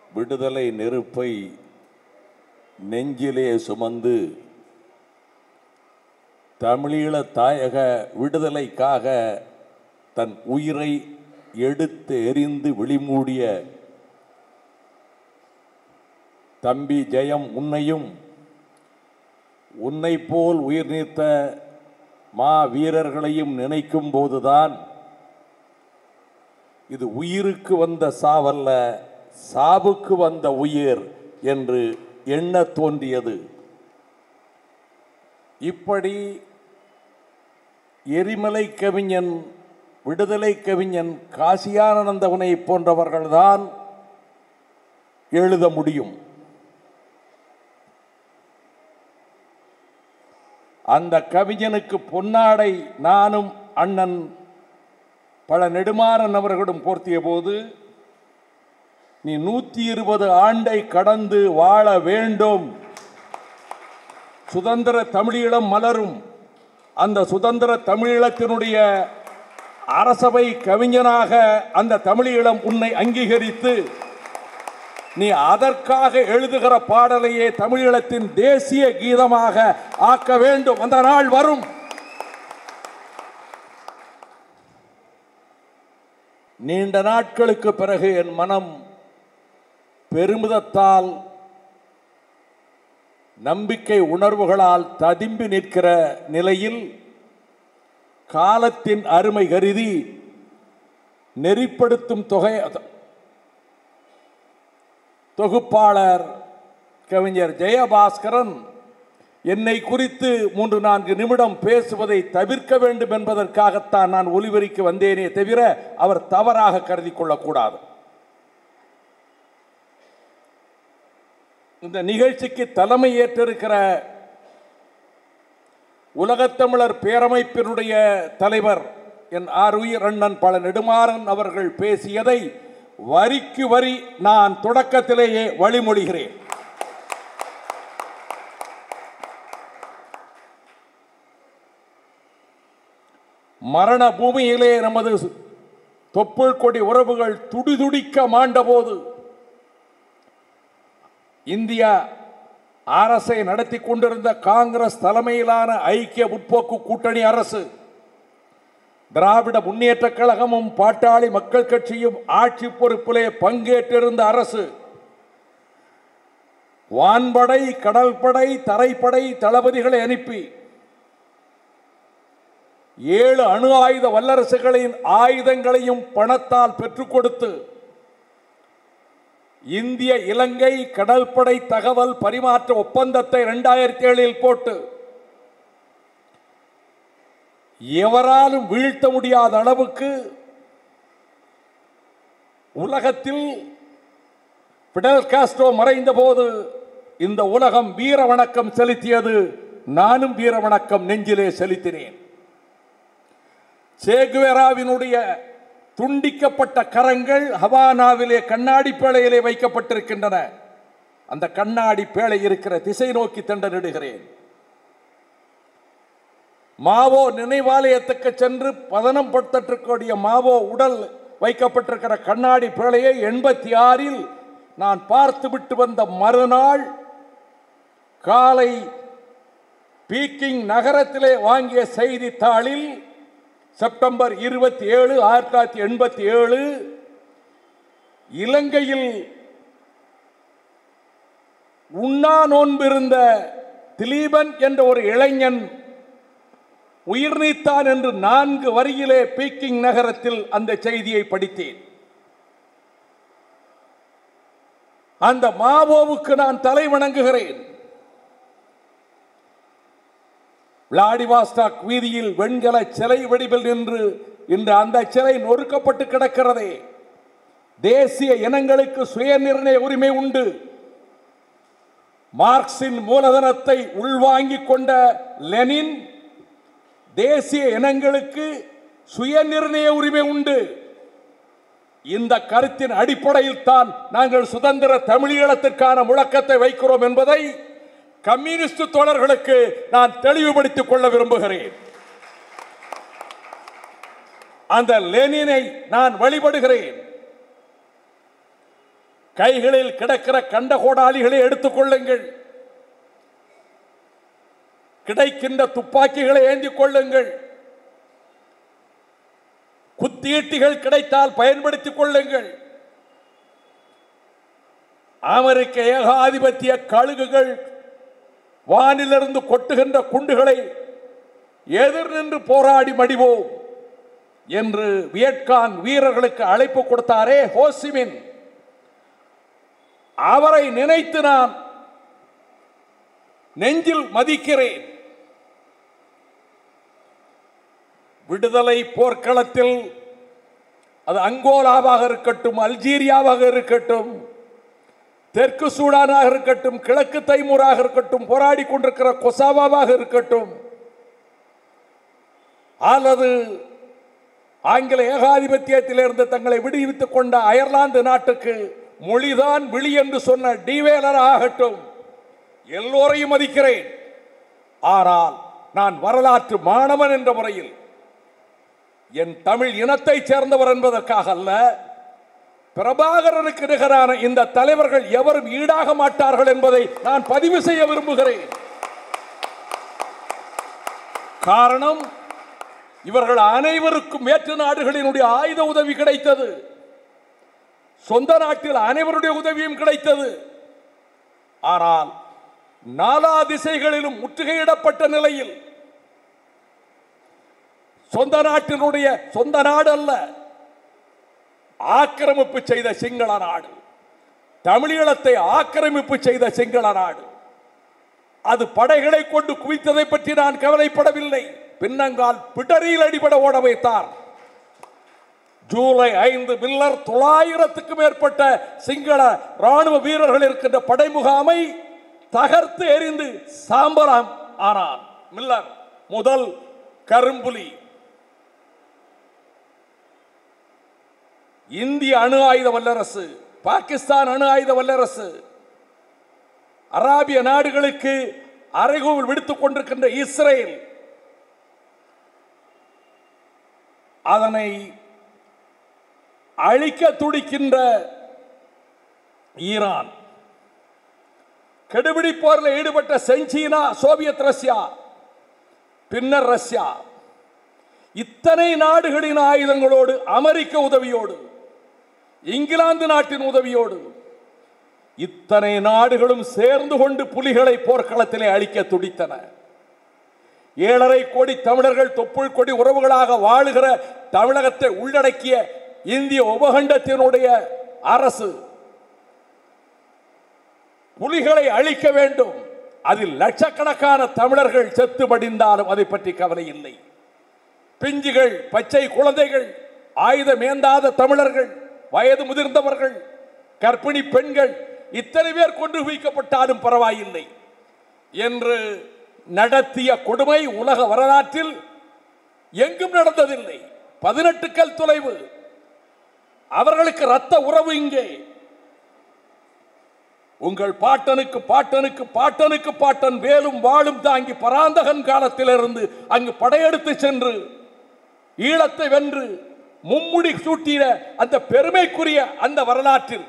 விடுதலை நெருப்பை நெஞ்சிலே சுமந்து தமிழீழ தாயக விடுதலைக்காக தன் உயிரை எடுத்து எரிந்து விழிமூடிய தம்பி ஜெயம் உன்னையும் உன்னை போல் உயிர் நீத்த மா வீரர்களையும் நினைக்கும் போதுதான் இது உயிருக்கு வந்த சாவல்ல சாவுக்கு வந்த உயிர் என்று எண்ண தோன்றியது இப்படி எரிமலை கவிஞன் விடுதலை கவிஞன் காசியானந்தவனை போன்றவர்கள்தான் எழுத முடியும் அந்த கவிஞனுக்கு பொன்னாடை நானும் அண்ணன் பல நெடுமாறன் அவர்களும் போர்த்திய போது நீ நூத்தி இருபது ஆண்டை கடந்து வாழ வேண்டும் சுதந்திர தமிழீழம் மலரும் அந்த சுதந்திர தமிழீழத்தினுடைய அரசவை கவிஞனாக அந்த தமிழீழம் உன்னை அங்கீகரித்து நீ அதற்காக எழுதுகிற பாடலையே தமிழீழத்தின் தேசிய கீதமாக ஆக்க வேண்டும் அந்த நாள் வரும் நீண்ட நாட்களுக்கு பிறகு என் மனம் பெருமிதத்தால் நம்பிக்கை உணர்வுகளால் ததும்பி நிற்கிற நிலையில் காலத்தின் அருமை கருதி நெறிப்படுத்தும் தொகை தொகுப்பாளர் கவிஞர் ஜெயபாஸ்கரன் என்னை குறித்து மூன்று நான்கு நிமிடம் பேசுவதை தவிர்க்க வேண்டும் என்பதற்காகத்தான் நான் ஒலிபரிக்கு வந்தேனே தவிர அவர் தவறாக கருதி கொள்ளக்கூடாது இந்த நிகழ்ச்சிக்கு தலைமை ஏற்றிருக்கிற உலகத்தமிழர் பேரமைப்பினுடைய தலைவர் என் ஆருயிர் அண்ணன் பல நெடுமாறன் அவர்கள் பேசியதை வரிக்கு வரி நான் தொடக்கத்திலேயே வழிமொழிகிறேன் மரண பூமியிலே நமது தொப்புள் கொடி உறவுகள் துடிதுடிக்க மாண்டபோது இந்தியா அரசை நடத்தி கொண்டிருந்த காங்கிரஸ் தலைமையிலான ஐக்கிய முற்போக்கு கூட்டணி அரசு திராவிட முன்னேற்ற கழகமும் பாட்டாளி மக்கள் கட்சியும் ஆட்சி பொறுப்பிலே பங்கேற்றிருந்த அரசு வான்படை கடல்படை தரைப்படை தளபதிகளை அனுப்பி ஏழு அணு ஆயுத வல்லரசுகளின் ஆயுதங்களையும் பணத்தால் பெற்றுக் கொடுத்து இந்திய இலங்கை கடற்படை தகவல் பரிமாற்ற ஒப்பந்தத்தை இரண்டாயிரத்தி ஏழில் போட்டு எவராலும் வீழ்த்த முடியாத அளவுக்கு உலகத்தில் பிடல் காஸ்ட்ரோ மறைந்த போது இந்த உலகம் வீர வணக்கம் செலுத்தியது நானும் வீர வணக்கம் நெஞ்சிலே செலுத்தினேன் சேகுவேராவினுடைய துண்டிக்கப்பட்ட கரங்கள் ஹவானாவிலே கண்ணாடி பேழையிலே வைக்கப்பட்டிருக்கின்றன அந்த கண்ணாடி பேழை இருக்கிற திசை நோக்கி தண்டனிடுகிறேன் மாவோ நினைவாலயத்துக்கு சென்று பதனம் படுத்தக்கூடிய மாவோ உடல் வைக்கப்பட்டிருக்கிற கண்ணாடி பேழையை எண்பத்தி ஆறில் நான் பார்த்து விட்டு வந்த மறுநாள் காலை பீக்கிங் நகரத்திலே வாங்கிய செய்தித்தாளில் செப்டம்பர் இருபத்தி ஏழு ஆயிரத்தி தொள்ளாயிரத்தி எண்பத்தி ஏழு இலங்கையில் உண்ணா நோன்பிருந்த திலீபன் என்ற ஒரு இளைஞன் உயிர் நீத்தான் என்று நான்கு வரியிலே பீக்கிங் நகரத்தில் அந்த செய்தியை படித்தேன் அந்த மாவோவுக்கு நான் தலை வணங்குகிறேன் விளாடிவாஸ்டாக் வீதியில் வெண்கல சிலை வடிவில் நின்று இன்று அந்த சிலை நொறுக்கப்பட்டு கிடக்கிறதே தேசிய இனங்களுக்கு சுயநிர்ணய உரிமை உண்டு மார்க்சின் மூலதனத்தை உள்வாங்கிக் கொண்ட லெனின் தேசிய இனங்களுக்கு சுயநிர்ணய உரிமை உண்டு இந்த கருத்தின் அடிப்படையில் தான் நாங்கள் சுதந்திர தமிழீழத்திற்கான முழக்கத்தை வைக்கிறோம் என்பதை கம்யூனிஸ்ட் தோழர்களுக்கு நான் தெளிவுபடுத்திக் கொள்ள விரும்புகிறேன் அந்த லெனினை நான் வழிபடுகிறேன் கைகளில் கிடக்கிற கண்ட கோடாலிகளை எடுத்துக்கொள்ளுங்கள் கிடைக்கின்ற துப்பாக்கிகளை ஏந்திக் கொள்ளுங்கள் குத்தீட்டிகள் கிடைத்தால் பயன்படுத்திக் கொள்ளுங்கள் அமெரிக்க ஏகாதிபத்திய கழுகுகள் வானிலிருந்து கொட்டுகின்ற குண்டுகளை எதிர் நின்று போராடி மடிவோம் என்று வியட்கான் வீரர்களுக்கு அழைப்பு கொடுத்தாரே ஹோசிமின் அவரை நினைத்து நான் நெஞ்சில் மதிக்கிறேன் விடுதலை போர்க்களத்தில் அது அங்கோலாவாக இருக்கட்டும் அல்ஜீரியாவாக இருக்கட்டும் தெற்கு சூடானாக இருக்கட்டும் கிழக்கு தைமூராக இருக்கட்டும் போராடி கொண்டிருக்கிற கொசாவாவாக இருக்கட்டும் அல்லது ஆங்கில ஏகாதிபத்தியத்திலிருந்து தங்களை விடுவித்துக் கொண்ட அயர்லாந்து நாட்டுக்கு மொழிதான் விழி என்று சொன்ன டிவேலர் ஆகட்டும் எல்லோரையும் மதிக்கிறேன் ஆனால் நான் வரலாற்று மாணவன் என்ற முறையில் என் தமிழ் இனத்தைச் சேர்ந்தவர் என்பதற்காக அல்ல பிரபாகரனுக்கு நிகரான இந்த தலைவர்கள் எவரும் ஈடாக மாட்டார்கள் என்பதை நான் பதிவு செய்ய விரும்புகிறேன் காரணம் இவர்கள் அனைவருக்கும் மேற்று நாடுகளினுடைய ஆயுத உதவி கிடைத்தது சொந்த நாட்டில் அனைவருடைய உதவியும் கிடைத்தது ஆனால் நாலா திசைகளிலும் முற்றுகையிடப்பட்ட நிலையில் சொந்த நாட்டினுடைய சொந்த நாடு அல்ல ஆக்கிரமிப்பு செய்த சிங்கள நாடு தமிழீழத்தை ஆக்கிரமிப்பு செய்த சிங்கள நாடு அது படைகளை கொண்டு குவித்ததை பற்றி நான் கவலைப்படவில்லை பின்னங்கால் பிடரியில் அடிபட ஓட வைத்தார் ஜூலை ஐந்து மில்லர் தொள்ளாயிரத்துக்கும் மேற்பட்ட சிங்கள ராணுவ வீரர்கள் இருக்கின்ற படை முகாமை தகர்த்து எறிந்து சாம்பலாம் ஆனான் மில்லர் முதல் கரும்புலி இந்திய அணு ஆயுத வல்லரசு பாகிஸ்தான் அணு ஆயுத வல்லரசு அராபிய நாடுகளுக்கு அறைகூவல் விடுத்துக் கொண்டிருக்கின்ற இஸ்ரேல் அதனை அழிக்க துடிக்கின்ற ஈரான் கெடுபிடி போரில் ஈடுபட்ட செஞ்சீனா சோவியத் ரஷ்யா பின்னர் ரஷ்யா இத்தனை நாடுகளின் ஆயுதங்களோடு அமெரிக்க உதவியோடு இங்கிலாந்து நாட்டின் உதவியோடு இத்தனை நாடுகளும் சேர்ந்து கொண்டு புலிகளை போர்க்களத்திலே அழிக்க துடித்தன ஏழரை கோடி தமிழர்கள் தொப்புள் கொடி உறவுகளாக வாழுகிற தமிழகத்தை உள்ளடக்கிய இந்திய உபகண்டத்தினுடைய அரசு புலிகளை அழிக்க வேண்டும் அதில் லட்சக்கணக்கான தமிழர்கள் செத்து படிந்தாலும் அதை பற்றி கவலை இல்லை பிஞ்சுகள் பச்சை குழந்தைகள் ஆயுதம் ஏந்தாத தமிழர்கள் வயது முதிர்ந்தவர்கள் கர்ப்பிணி பெண்கள் இத்தனை பேர் கொண்டு குவிக்கப்பட்டாலும் பரவாயில்லை என்று நடத்திய கொடுமை உலக வரலாற்றில் எங்கும் நடந்ததில்லை பதினெட்டு கல் தொலைவு அவர்களுக்கு ரத்த உறவு இங்கே உங்கள் பாட்டனுக்கு பாட்டனுக்கு பாட்டனுக்கு பாட்டன் வேலும் வாளும் தாங்கி பராந்தகன் காலத்திலிருந்து அங்கு படையெடுத்து சென்று ஈழத்தை வென்று மும்முடி சூட்டிய அந்த பெருமைக்குரிய அந்த வரலாற்றில்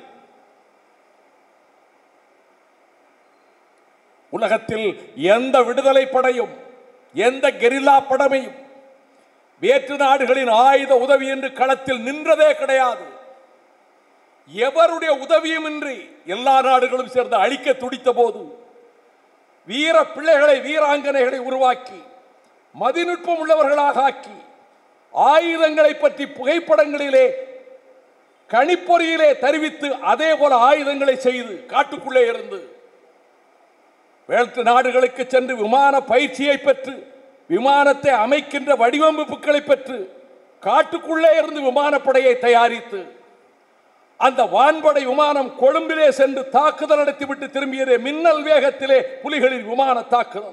உலகத்தில் எந்த விடுதலை படையும் எந்த கெரில்லா படமையும் வேற்று நாடுகளின் ஆயுத உதவி என்று களத்தில் நின்றதே கிடையாது எவருடைய உதவியும் இன்றி எல்லா நாடுகளும் சேர்ந்து அழிக்க துடித்த போது வீர பிள்ளைகளை வீராங்கனைகளை உருவாக்கி மதிநுட்பம் உள்ளவர்களாக ஆக்கி ஆயுதங்களை பற்றி புகைப்படங்களிலே கணிப்பொறியிலே தெரிவித்து அதே போல ஆயுதங்களை செய்து காட்டுக்குள்ளே இருந்து வேற்று நாடுகளுக்கு சென்று விமான பயிற்சியை பெற்று விமானத்தை அமைக்கின்ற வடிவமைப்புகளை பெற்று காட்டுக்குள்ளே இருந்து விமானப்படையை தயாரித்து அந்த வான்படை விமானம் கொழும்பிலே சென்று தாக்குதல் நடத்திவிட்டு திரும்பியதே மின்னல் வேகத்திலே புலிகளின் விமான தாக்குதல்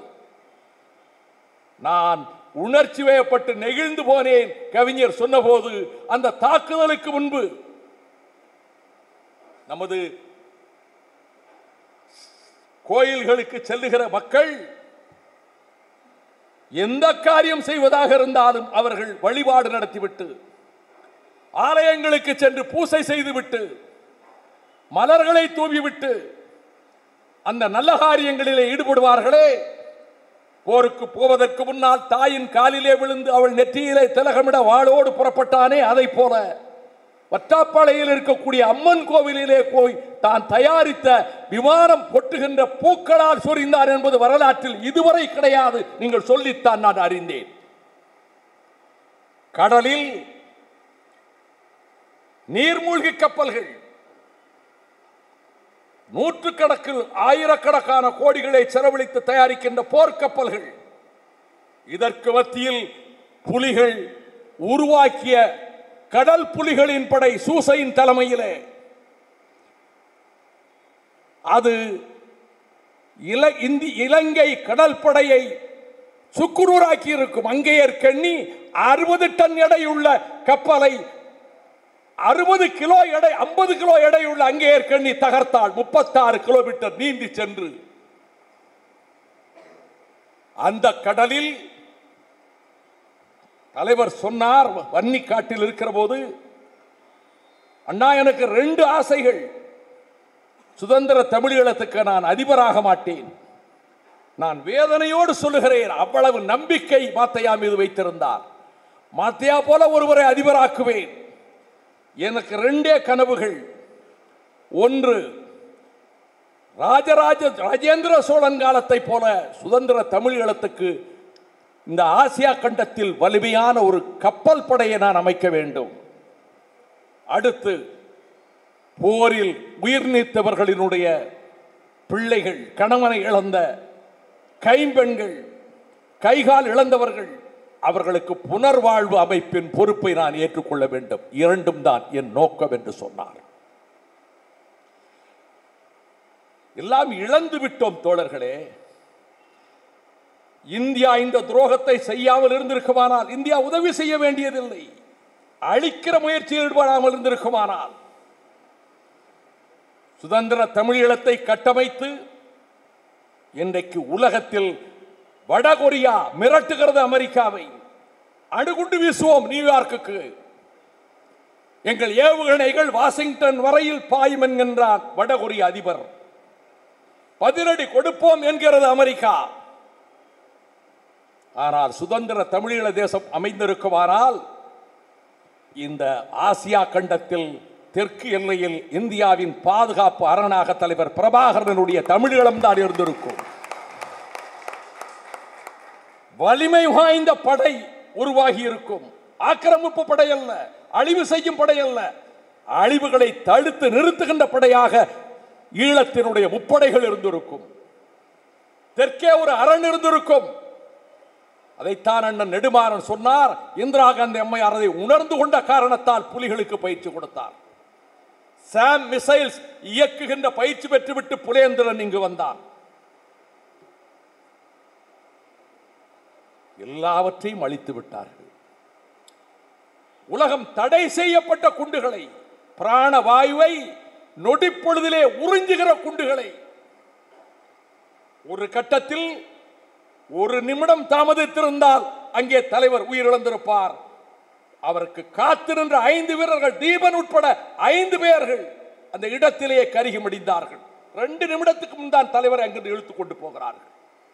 நான் உணர்ச்சி வயப்பட்டு நெகிழ்ந்து போனேன் கவிஞர் சொன்னபோது அந்த தாக்குதலுக்கு முன்பு நமது கோயில்களுக்கு செல்லுகிற மக்கள் எந்த காரியம் செய்வதாக இருந்தாலும் அவர்கள் வழிபாடு நடத்திவிட்டு ஆலயங்களுக்கு சென்று பூசை செய்துவிட்டு மலர்களை தூவிவிட்டு அந்த நல்ல காரியங்களிலே ஈடுபடுவார்களே போருக்கு போவதற்கு முன்னால் தாயின் காலிலே விழுந்து அவள் நெற்றியிலே திலகமிட வாளோடு புறப்பட்டானே அதை போல வட்டாப்பாளையில் இருக்கக்கூடிய அம்மன் கோவிலிலே போய் தான் தயாரித்த விமானம் கொட்டுகின்ற பூக்களால் சொரிந்தார் என்பது வரலாற்றில் இதுவரை கிடையாது நீங்கள் சொல்லித்தான் நான் அறிந்தேன் கடலில் நீர்மூழ்கி கப்பல்கள் நூற்றுக்கணக்கில் ஆயிரக்கணக்கான கோடிகளை செலவழித்து தயாரிக்கின்ற போர்க்கப்பல்கள் இதற்கு மத்தியில் புலிகள் உருவாக்கிய கடல் புலிகளின் படை சூசையின் தலைமையிலே அது இல இந்தி இலங்கை கடல் படையை சுக்குநூறாக்கி இருக்கும் அங்கேயற்கண்ணி அறுபது டன் எடையுள்ள கப்பலை அறுபது கிலோ எடை ஐம்பது கிலோ எடையுள்ள அங்கேயற்கண்ணி தகர்த்தாள் முப்பத்தாறு கிலோமீட்டர் நீந்தி சென்று அந்த கடலில் தலைவர் சொன்னார் வன்னி காட்டில் இருக்கிற போது அண்ணா எனக்கு ரெண்டு ஆசைகள் சுதந்திர தமிழீழத்துக்கு நான் அதிபராக மாட்டேன் நான் வேதனையோடு சொல்லுகிறேன் அவ்வளவு நம்பிக்கை மாத்தையா மீது வைத்திருந்தார் மாத்தையா போல ஒருவரை அதிபராக்குவேன் எனக்கு ரெண்டே கனவுகள் ஒன்று ராஜராஜ ராஜேந்திர சோழன் காலத்தை போல சுதந்திர தமிழீழத்துக்கு இந்த ஆசியா கண்டத்தில் வலிமையான ஒரு கப்பல் படையை நான் அமைக்க வேண்டும் அடுத்து போரில் உயிர் நீத்தவர்களினுடைய பிள்ளைகள் கணவனை இழந்த கைம்பெண்கள் கைகால் இழந்தவர்கள் அவர்களுக்கு புனர்வாழ்வு அமைப்பின் பொறுப்பை நான் ஏற்றுக்கொள்ள வேண்டும் இரண்டும் தான் என் நோக்கம் என்று சொன்னார் எல்லாம் இழந்து விட்டோம் தோழர்களே இந்தியா இந்த துரோகத்தை செய்யாமல் இருந்திருக்குமானால் இந்தியா உதவி செய்ய வேண்டியதில்லை அழிக்கிற முயற்சியில் ஈடுபடாமல் இருந்திருக்குமானால் சுதந்திர தமிழீழத்தை கட்டமைத்து இன்றைக்கு உலகத்தில் வடகொரியா மிரட்டுகிறது அமெரிக்காவை அணுகுண்டு வீசுவோம் நியூயார்க்குக்கு எங்கள் ஏவுகணைகள் வாஷிங்டன் வரையில் பாயும் என்கின்றார் வடகொரிய அதிபர் பதிலடி கொடுப்போம் என்கிறது அமெரிக்கா ஆனால் சுதந்திர தமிழீழ தேசம் அமைந்திருக்குமானால் இந்த ஆசியா கண்டத்தில் தெற்கு எல்லையில் இந்தியாவின் பாதுகாப்பு அரணாக தலைவர் பிரபாகரனுடைய தமிழீழம் தான் இருந்திருக்கும் வலிமை வாய்ந்த படை உருவாகி இருக்கும் ஆக்கிரமிப்பு படை அல்ல அழிவு செய்யும் படை அல்ல அழிவுகளை தடுத்து நிறுத்துகின்ற படையாக ஈழத்தினுடைய முப்படைகள் இருந்திருக்கும் தெற்கே ஒரு அரண் இருந்திருக்கும் அதைத்தான் அண்ணன் நெடுமாறன் சொன்னார் இந்திரா காந்தி அம்மையார் அதை உணர்ந்து கொண்ட காரணத்தால் புலிகளுக்கு பயிற்சி கொடுத்தார் சாம் மிசைல்ஸ் இயக்குகின்ற பயிற்சி பெற்றுவிட்டு புலேந்திரன் இங்கு வந்தான் எல்லாவற்றையும் அழித்து விட்டார்கள் உலகம் தடை செய்யப்பட்ட குண்டுகளை பிராண வாயுவை நொடிப்பொழுதிலே உறிஞ்சுகிற குண்டுகளை ஒரு கட்டத்தில் ஒரு நிமிடம் தாமதித்திருந்தால் அங்கே தலைவர் உயிரிழந்திருப்பார் அவருக்கு காத்து நின்ற ஐந்து வீரர்கள் தீபன் உட்பட ஐந்து பேர்கள் அந்த இடத்திலேயே கருகி முடிந்தார்கள் ரெண்டு நிமிடத்துக்கு முன் தான் தலைவர் அங்கிருந்து இழுத்துக் கொண்டு போகிறார்கள்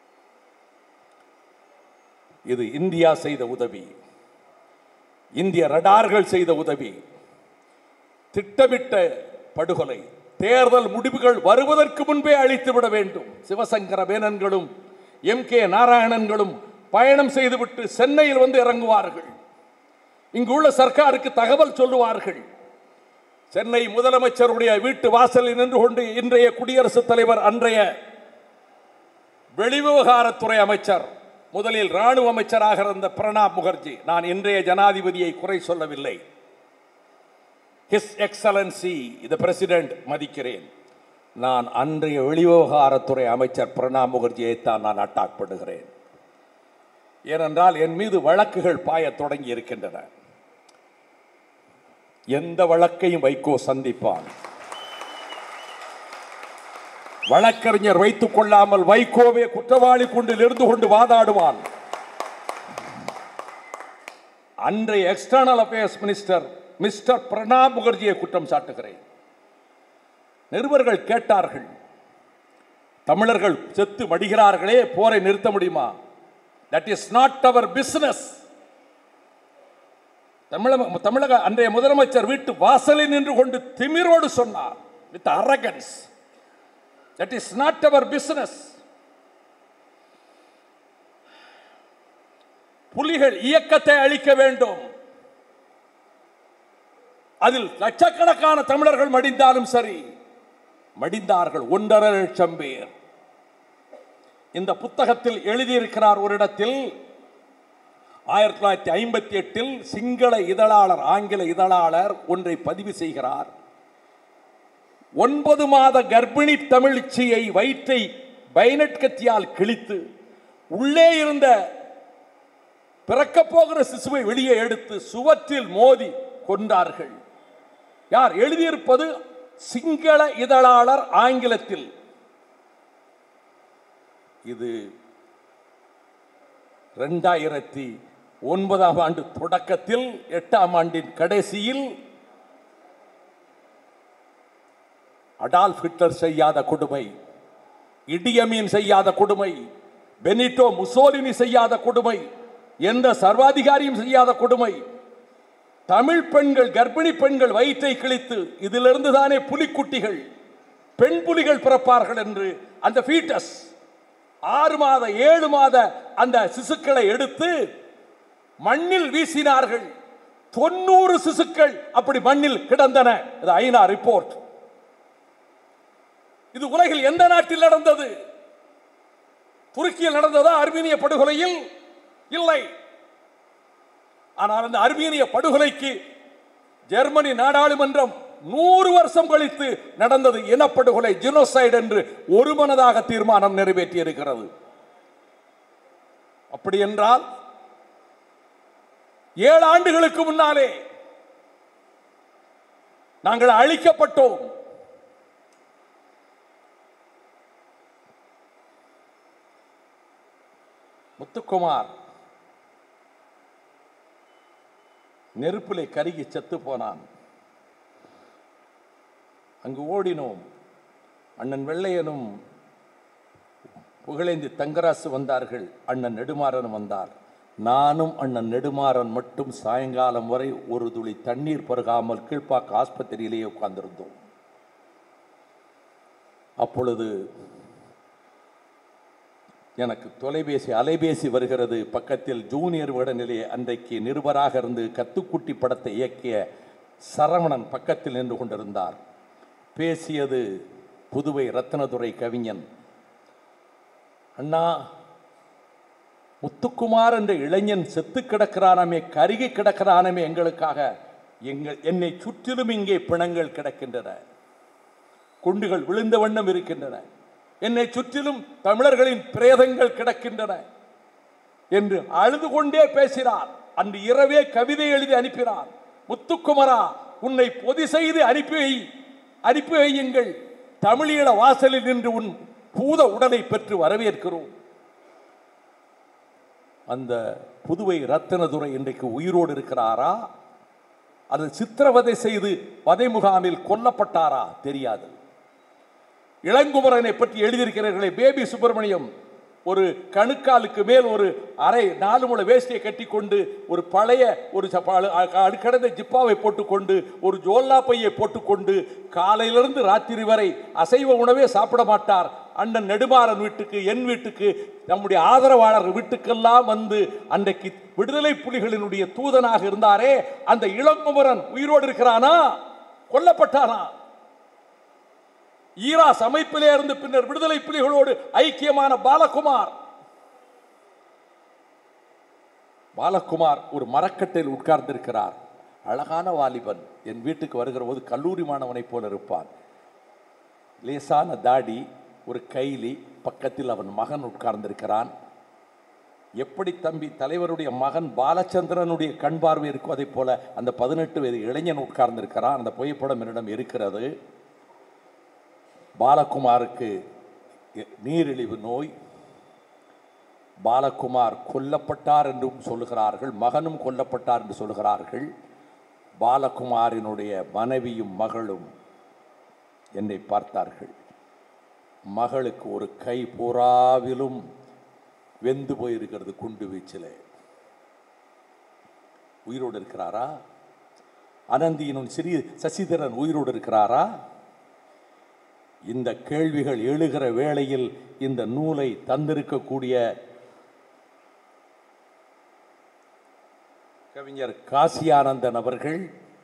இது இந்தியா செய்த உதவி இந்திய ரடார்கள் செய்த உதவி திட்டமிட்ட படுகொலை தேர்தல் முடிவுகள் வருவதற்கு முன்பே அழித்து விட வேண்டும் சிவசங்கர மேனன்களும் எம் கே நாராயணன்களும் பயணம் செய்துவிட்டு சென்னையில் வந்து இறங்குவார்கள் இங்குள்ள சர்க்காருக்கு தகவல் சொல்லுவார்கள் சென்னை முதலமைச்சருடைய வீட்டு வாசலில் நின்று கொண்டு இன்றைய குடியரசுத் தலைவர் அன்றைய வெளிவிவகாரத்துறை அமைச்சர் முதலில் ராணுவ அமைச்சராக இருந்த பிரணாப் முகர்ஜி நான் இன்றைய ஜனாதிபதியை குறை சொல்லவில்லை ஹிஸ் எக்ஸலன்சி த பிரசிடென்ட் மதிக்கிறேன் நான் அன்றைய வெளிவிவகாரத்துறை அமைச்சர் பிரணாப் முகர்ஜியை தான் நான் அட்டாக் பண்ணுகிறேன் ஏனென்றால் என் மீது வழக்குகள் பாயத் தொடங்கி இருக்கின்றன எந்த வழக்கையும் வைகோ சந்திப்பான் வழக்கறிஞர் வைத்துக் கொள்ளாமல் வைகோவே குற்றவாளி குண்டில் இருந்து கொண்டு வாதாடுவான் அன்றைய external affairs minister mister Pranab முகர்ஜியை குற்றம் சாட்டுகிறேன் நிருபர்கள் கேட்டார்கள் தமிழர்கள் செத்து மடிகிறார்களே போரை நிறுத்த முடியுமா that is not our business தமிழக தமிழக அன்றைய முதலமைச்சர் வீட்டு வாசலில் நின்று கொண்டு திமிரோடு சொன்னார் with arrogance that is not our business புலிகள் இயக்கத்தை அழிக்க வேண்டும் அதில் லட்சக்கணக்கான தமிழர்கள் மடிந்தாலும் சரி மடிந்தார்கள் ஒன்றரை லட்சம் பேர் இந்த புத்தகத்தில் எழுதியிருக்கிறார் ஒரு இடத்தில் ஆயிரத்தி தொள்ளாயிரத்தி ஐம்பத்தி எட்டில் சிங்கள இதழாளர் ஆங்கில இதழாளர் ஒன்றை பதிவு செய்கிறார் ஒன்பது மாத கர்ப்பிணி தமிழ்ச்சியை வயிற்றை பைனட் கத்தியால் கிழித்து உள்ளே இருந்த பிறக்கப் போகிற சிசுவை வெளியே எடுத்து சுவற்றில் மோதி கொண்டார்கள் யார் எழுதியிருப்பது சிங்கள இதழாளர் ஆங்கிலத்தில் இது ரெண்டாயிரத்தி ஒன்பதாம் ஆண்டு தொடக்கத்தில் எட்டாம் ஆண்டின் கடைசியில் அடால்ஃப் ஹிட்லர் செய்யாத கொடுமை இடியமீன் செய்யாத கொடுமை பெனிட்டோ முசோலினி செய்யாத கொடுமை எந்த சர்வாதிகாரியும் செய்யாத கொடுமை தமிழ் பெண்கள் கர்ப்பிணி பெண்கள் வயிற்றை கிழித்து இதிலிருந்து தானே புலிக்குட்டிகள் பெண் புலிகள் பிறப்பார்கள் என்று அந்த ஃபீட்டஸ் ஆறு மாத ஏழு மாத அந்த சிசுக்களை எடுத்து மண்ணில் வீசினார்கள் தொண்ணூறு சிசுக்கள் அப்படி மண்ணில் கிடந்தன இது ஐநா ரிப்போர்ட் இது உலகில் எந்த நாட்டில் நடந்தது துருக்கியில் நடந்ததா அர்மீனிய படுகொலையில் இல்லை ஆனால் அந்த அர்மீனிய படுகொலைக்கு ஜெர்மனி நாடாளுமன்றம் நூறு வருஷம் கழித்து நடந்தது இனப்படுகொலை ஜினோசைடு என்று ஒருமனதாக தீர்மானம் நிறைவேற்றி இருக்கிறது அப்படி என்றால் ஏழு ஆண்டுகளுக்கு முன்னாலே நாங்கள் அழிக்கப்பட்டோம் முத்துக்குமார் நெருப்பிலே கருகி செத்து போனான் அங்கு ஓடினோம் அண்ணன் வெள்ளையனும் புகழேந்தி தங்கராசு வந்தார்கள் அண்ணன் நெடுமாறன் வந்தார் நானும் அண்ணன் நெடுமாறன் மட்டும் சாயங்காலம் வரை ஒரு துளி தண்ணீர் பருகாமல் கீழ்ப்பாக்க ஆஸ்பத்திரியிலேயே உட்கார்ந்திருந்தோம் அப்பொழுது எனக்கு தொலைபேசி அலைபேசி வருகிறது பக்கத்தில் ஜூனியர் விடநிலைய அன்றைக்கு நிருபராக இருந்து கத்துக்குட்டி படத்தை இயக்கிய சரவணன் பக்கத்தில் நின்று கொண்டிருந்தார் பேசியது புதுவை ரத்னதுரை கவிஞன் அண்ணா முத்துக்குமார் என்ற இளைஞன் செத்து கிடக்கிறானமே கருகி கிடக்கிறானமே எங்களுக்காக எங்கள் என்னை சுற்றிலும் இங்கே பிணங்கள் கிடக்கின்றன குண்டுகள் விழுந்த வண்ணம் இருக்கின்றன என்னை சுற்றிலும் தமிழர்களின் பிரேதங்கள் கிடக்கின்றன என்று அழுது கொண்டே பேசினார் அன்று இரவே கவிதை எழுதி அனுப்பினார் முத்துக்குமரா உன்னை பொதி செய்து அனுப்பி வை அனுப்பி வையுங்கள் தமிழீழ வாசலில் நின்று உன் பூத உடலை பெற்று வரவேற்கிறோம் அந்த புதுவை ரத்தினதுரை இன்றைக்கு உயிரோடு இருக்கிறாரா அது சித்திரவதை செய்து வதை முகாமில் கொல்லப்பட்டாரா தெரியாது இளங்குமரனை பற்றி எழுதியிருக்கிறார்களே பேபி சுப்பிரமணியம் ஒரு கணுக்காலுக்கு மேல் ஒரு அரை நாலு முளை வேஷ்டியை கட்டி கொண்டு ஒரு பழைய ஒரு அடுக்கடந்த ஜிப்பாவை போட்டுக்கொண்டு ஒரு ஜோல்லா பையை போட்டுக்கொண்டு காலையிலிருந்து ராத்திரி வரை அசைவ உணவே சாப்பிட மாட்டார் அண்ணன் நெடுமாறன் வீட்டுக்கு என் வீட்டுக்கு நம்முடைய ஆதரவாளர் வீட்டுக்கெல்லாம் வந்து அன்றைக்கு விடுதலை புலிகளினுடைய தூதனாக இருந்தாரே அந்த இளங்குமரன் உயிரோடு இருக்கிறானா கொல்லப்பட்டானா ஈராஸ் அமைப்பிலே இருந்து பின்னர் விடுதலை புலிகளோடு ஐக்கியமான பாலகுமார் பாலகுமார் ஒரு மரக்கட்டையில் உட்கார்ந்திருக்கிறார் அழகான வாலிபன் என் வீட்டுக்கு வருகிற போது கல்லூரி மாணவனைப் போல இருப்பான் லேசான தாடி ஒரு கைலி பக்கத்தில் அவன் மகன் உட்கார்ந்திருக்கிறான் எப்படி தம்பி தலைவருடைய மகன் பாலச்சந்திரனுடைய கண் பார்வை இருக்கோ அதே போல அந்த பதினெட்டு வயது இளைஞன் உட்கார்ந்திருக்கிறான் அந்த புகைப்படம் என்னிடம் இருக்கிறது பாலகுமாருக்கு நீரிழிவு நோய் பாலகுமார் கொல்லப்பட்டார் என்றும் சொல்லுகிறார்கள் மகனும் கொல்லப்பட்டார் என்று சொல்லுகிறார்கள் பாலகுமாரினுடைய மனைவியும் மகளும் என்னை பார்த்தார்கள் மகளுக்கு ஒரு கை பூராவிலும் வெந்து போயிருக்கிறது குண்டு வீச்சில் உயிரோடு இருக்கிறாரா அனந்தியினும் சிறிய சசிதரன் உயிரோடு இருக்கிறாரா இந்த கேள்விகள் எழுகிற வேளையில் இந்த நூலை தந்திருக்கக்கூடிய கவிஞர் காசியானந்தன் அவர்கள்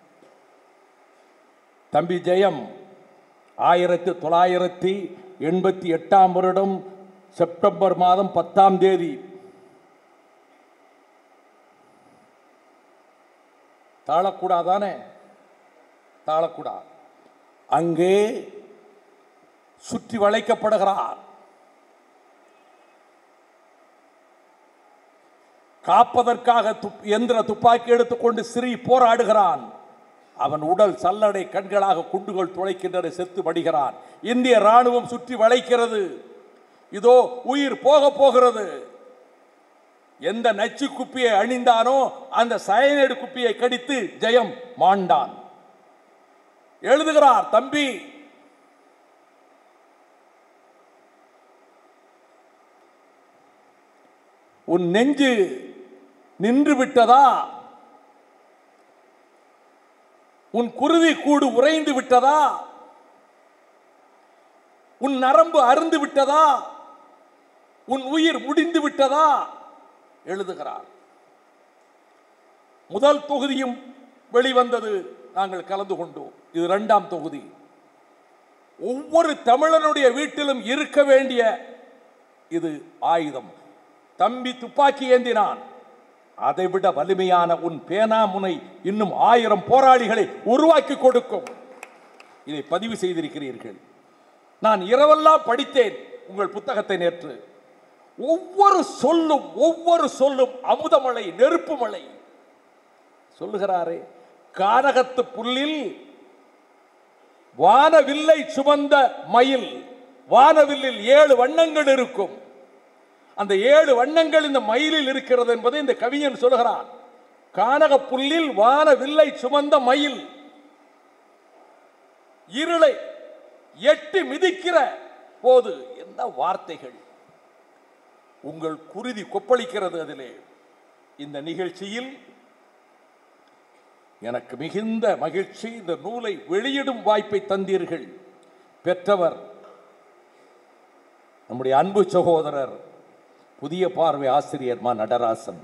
தம்பி ஜெயம் ஆயிரத்தி தொள்ளாயிரத்தி எண்பத்தி எட்டாம் வருடம் செப்டம்பர் மாதம் பத்தாம் தேதி தாழக்கூடாதானே தாழக்கூடா அங்கே சுற்றி வளைக்கப்படுகிறார் காப்பதற்காக துப் எந்திர துப்பாக்கி எடுத்துக்கொண்டு சிறி போராடுகிறான் அவன் உடல் சல்லடை கண்களாக குண்டுகள் துளைக்கின்றன செத்து மடிகிறான் இந்திய ராணுவம் சுற்றி வளைக்கிறது இதோ உயிர் போக போகிறது எந்த நச்சு குப்பியை அணிந்தானோ அந்த சயனைடு குப்பியை கடித்து ஜெயம் மாண்டான் எழுதுகிறார் தம்பி உன் நெஞ்சு நின்று விட்டதா உன் குருதி கூடு உறைந்து விட்டதா உன் நரம்பு அருந்து விட்டதா உன் உயிர் முடிந்து விட்டதா எழுதுகிறார் முதல் தொகுதியும் வெளிவந்தது நாங்கள் கலந்து கொண்டோம் இது இரண்டாம் தொகுதி ஒவ்வொரு தமிழனுடைய வீட்டிலும் இருக்க வேண்டிய இது ஆயுதம் தம்பி துப்பாக்கி ஏந்தினான் அதைவிட வலிமையான உன் பேனா முனை இன்னும் ஆயிரம் போராளிகளை உருவாக்கி கொடுக்கும் இதை பதிவு செய்திருக்கிறீர்கள் நான் இரவெல்லாம் படித்தேன் உங்கள் புத்தகத்தை நேற்று ஒவ்வொரு சொல்லும் ஒவ்வொரு சொல்லும் அமுதமலை நெருப்பு மலை சொல்லுகிறாரே கானகத்து புல்லில் வானவில்லை சுமந்த மயில் வானவில்லில் ஏழு வண்ணங்கள் இருக்கும் அந்த ஏழு வண்ணங்கள் இந்த மயிலில் இருக்கிறது என்பதை இந்த கவிஞன் சொல்கிறான் கானக புல்லில் வானவில்லை சுமந்த மயில் இருளை எட்டி மிதிக்கிற போது என்ன வார்த்தைகள் உங்கள் குருதி கொப்பளிக்கிறது அதிலே இந்த நிகழ்ச்சியில் எனக்கு மிகுந்த மகிழ்ச்சி இந்த நூலை வெளியிடும் வாய்ப்பை தந்தீர்கள் பெற்றவர் நம்முடைய அன்பு சகோதரர் புதிய பார்வை ஆசிரியர் மா நடராசன்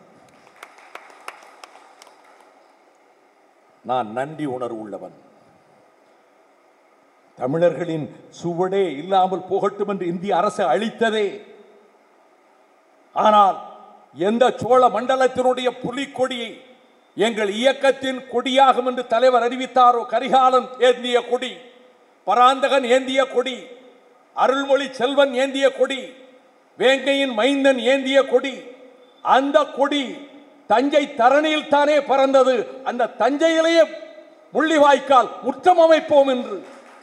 நான் நன்றி உணர்வு உள்ளவன் தமிழர்களின் சுவடே இல்லாமல் போகட்டும் என்று இந்திய அரசு அளித்ததே ஆனால் எந்த சோழ மண்டலத்தினுடைய புலிக்கொடியை எங்கள் இயக்கத்தின் கொடியாகும் என்று தலைவர் அறிவித்தாரோ கரிகாலன் ஏந்திய கொடி பராந்தகன் ஏந்திய கொடி அருள்மொழி செல்வன் ஏந்திய கொடி வேங்கையின் மைந்தன் ஏந்திய கொடி அந்த கொடி தஞ்சை தரணியில் தானே பறந்தது அந்த தஞ்சையிலேயே முள்ளிவாய்க்கால் முற்றம் அமைப்போம் என்று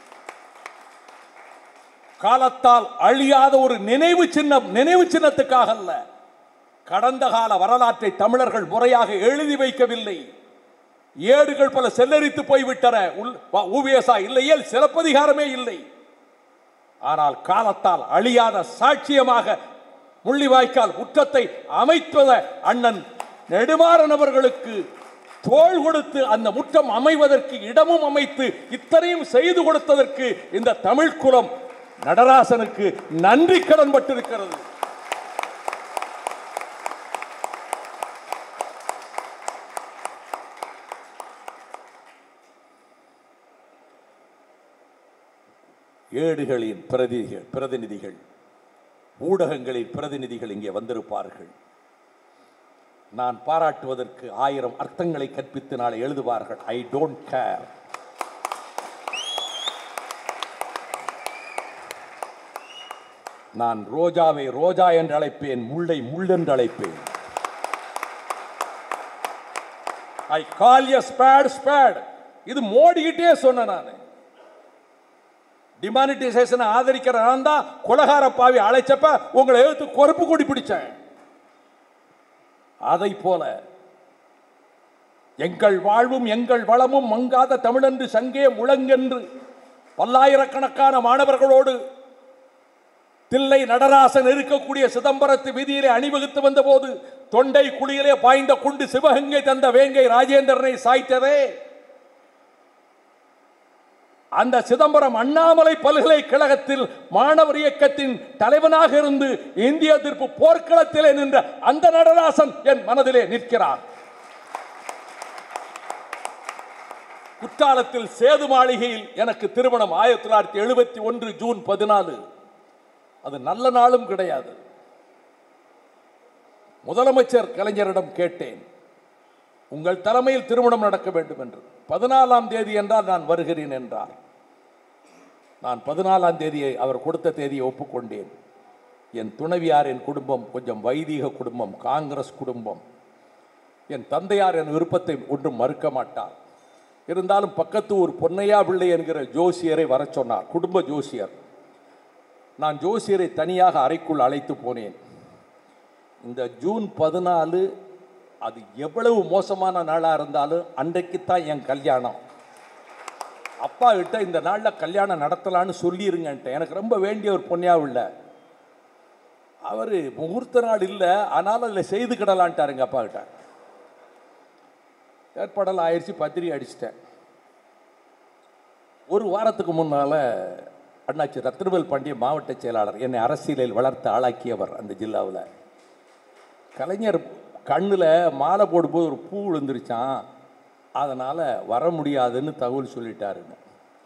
காலத்தால் அழியாத ஒரு நினைவு சின்னம் நினைவு சின்னத்துக்காக அல்ல கடந்த கால வரலாற்றை தமிழர்கள் முறையாக எழுதி வைக்கவில்லை ஏடுகள் பல செல்லரித்து போய்விட்டன ஊவியசா இல்லையே சிலப்பதிகாரமே இல்லை ஆனால் காலத்தால் அழியாத சாட்சியமாக முள்ளிவாய்க்கால் முற்றத்தை அமைத்துவத அண்ணன் நெடுமாறன் அவர்களுக்கு தோள் கொடுத்து அந்த முற்றம் அமைவதற்கு இடமும் அமைத்து இத்தனையும் செய்து கொடுத்ததற்கு இந்த தமிழ் குலம் நடராசனுக்கு நன்றி கடன் பட்டிருக்கிறது ஏடுகளின் பிரதிகள் பிரதிநிதிகள் ஊடகங்களின் பிரதிநிதிகள் இங்கே வந்திருப்பார்கள் நான் பாராட்டுவதற்கு ஆயிரம் அர்த்தங்களை கற்பித்து நாளை எழுதுவார்கள் ஐ டோன்ட் கேர் நான் ரோஜாவை ரோஜா என்று அழைப்பேன் முள்ளை முள் என்று அழைப்பேன் ஐ கால் எ ஸ்பேட் ஸ்பேட் இது மோடிக்கிட்டே சொன்னேன் நான் டிமானிட்டைசேஷனை ஆதரிக்கிற நான் தான் கொலகார பாவி அழைச்சப்ப உங்களை எழுத்து கொறுப்பு கொடி பிடிச்சேன் அதை போல எங்கள் வாழ்வும் எங்கள் வளமும் மங்காத தமிழன்று சங்கே முழங்கென்று பல்லாயிரக்கணக்கான மாணவர்களோடு தில்லை நடராசன் இருக்கக்கூடிய சிதம்பரத்து வீதியிலே அணிவகுத்து வந்தபோது தொண்டை குழியிலே பாய்ந்த குண்டு சிவகங்கை தந்த வேங்கை ராஜேந்திரனை சாய்த்ததே அந்த சிதம்பரம் அண்ணாமலை பல்கலைக்கழகத்தில் மாணவர் இயக்கத்தின் தலைவனாக இருந்து இந்திய எதிர்ப்பு போர்க்களத்திலே நின்ற அந்த நடராசன் என் மனதிலே நிற்கிறார் குற்றாலத்தில் சேது மாளிகையில் எனக்கு திருமணம் ஆயிரத்தி தொள்ளாயிரத்தி எழுபத்தி ஒன்று ஜூன் பதினாலு அது நல்ல நாளும் கிடையாது முதலமைச்சர் கலைஞரிடம் கேட்டேன் உங்கள் தலைமையில் திருமணம் நடக்க வேண்டும் என்று பதினாலாம் தேதி என்றால் நான் வருகிறேன் என்றார் நான் பதினாலாம் தேதியை அவர் கொடுத்த தேதியை ஒப்புக்கொண்டேன் என் துணைவியார் என் குடும்பம் கொஞ்சம் வைதீக குடும்பம் காங்கிரஸ் குடும்பம் என் தந்தையார் என் விருப்பத்தை ஒன்றும் மறுக்க மாட்டார் இருந்தாலும் பக்கத்து ஊர் பொன்னையா பிள்ளை என்கிற ஜோசியரை வரச் சொன்னார் குடும்ப ஜோசியர் நான் ஜோசியரை தனியாக அறைக்குள் அழைத்து போனேன் இந்த ஜூன் பதினாலு அது எவ்வளவு மோசமான நாளாக இருந்தாலும் அன்றைக்குத்தான் என் கல்யாணம் அப்பா கிட்ட இந்த நாளில் கல்யாணம் நடத்தலான்னு சொல்லிருங்கன்ட்டு எனக்கு ரொம்ப வேண்டிய ஒரு பொன்னியாவில் அவர் முகூர்த்த நாள் இல்லை ஆனாலும் அதில் செய்து கிடலான்ட்டாருங்க அப்பா கிட்ட ஏற்பாடெல்லாம் ஆயிடுச்சு பத்திரிகை அடிச்சிட்டேன் ஒரு வாரத்துக்கு முன்னால் அண்ணாச்சி ரத்னவேல் பாண்டிய மாவட்ட செயலாளர் என்னை அரசியலில் வளர்த்து ஆளாக்கியவர் அந்த ஜில்லாவில் கலைஞர் கண்ணில் மாலை போடும்போது ஒரு பூ விழுந்துருச்சான் அதனால் வர முடியாதுன்னு தகவல் சொல்லிட்டாருங்க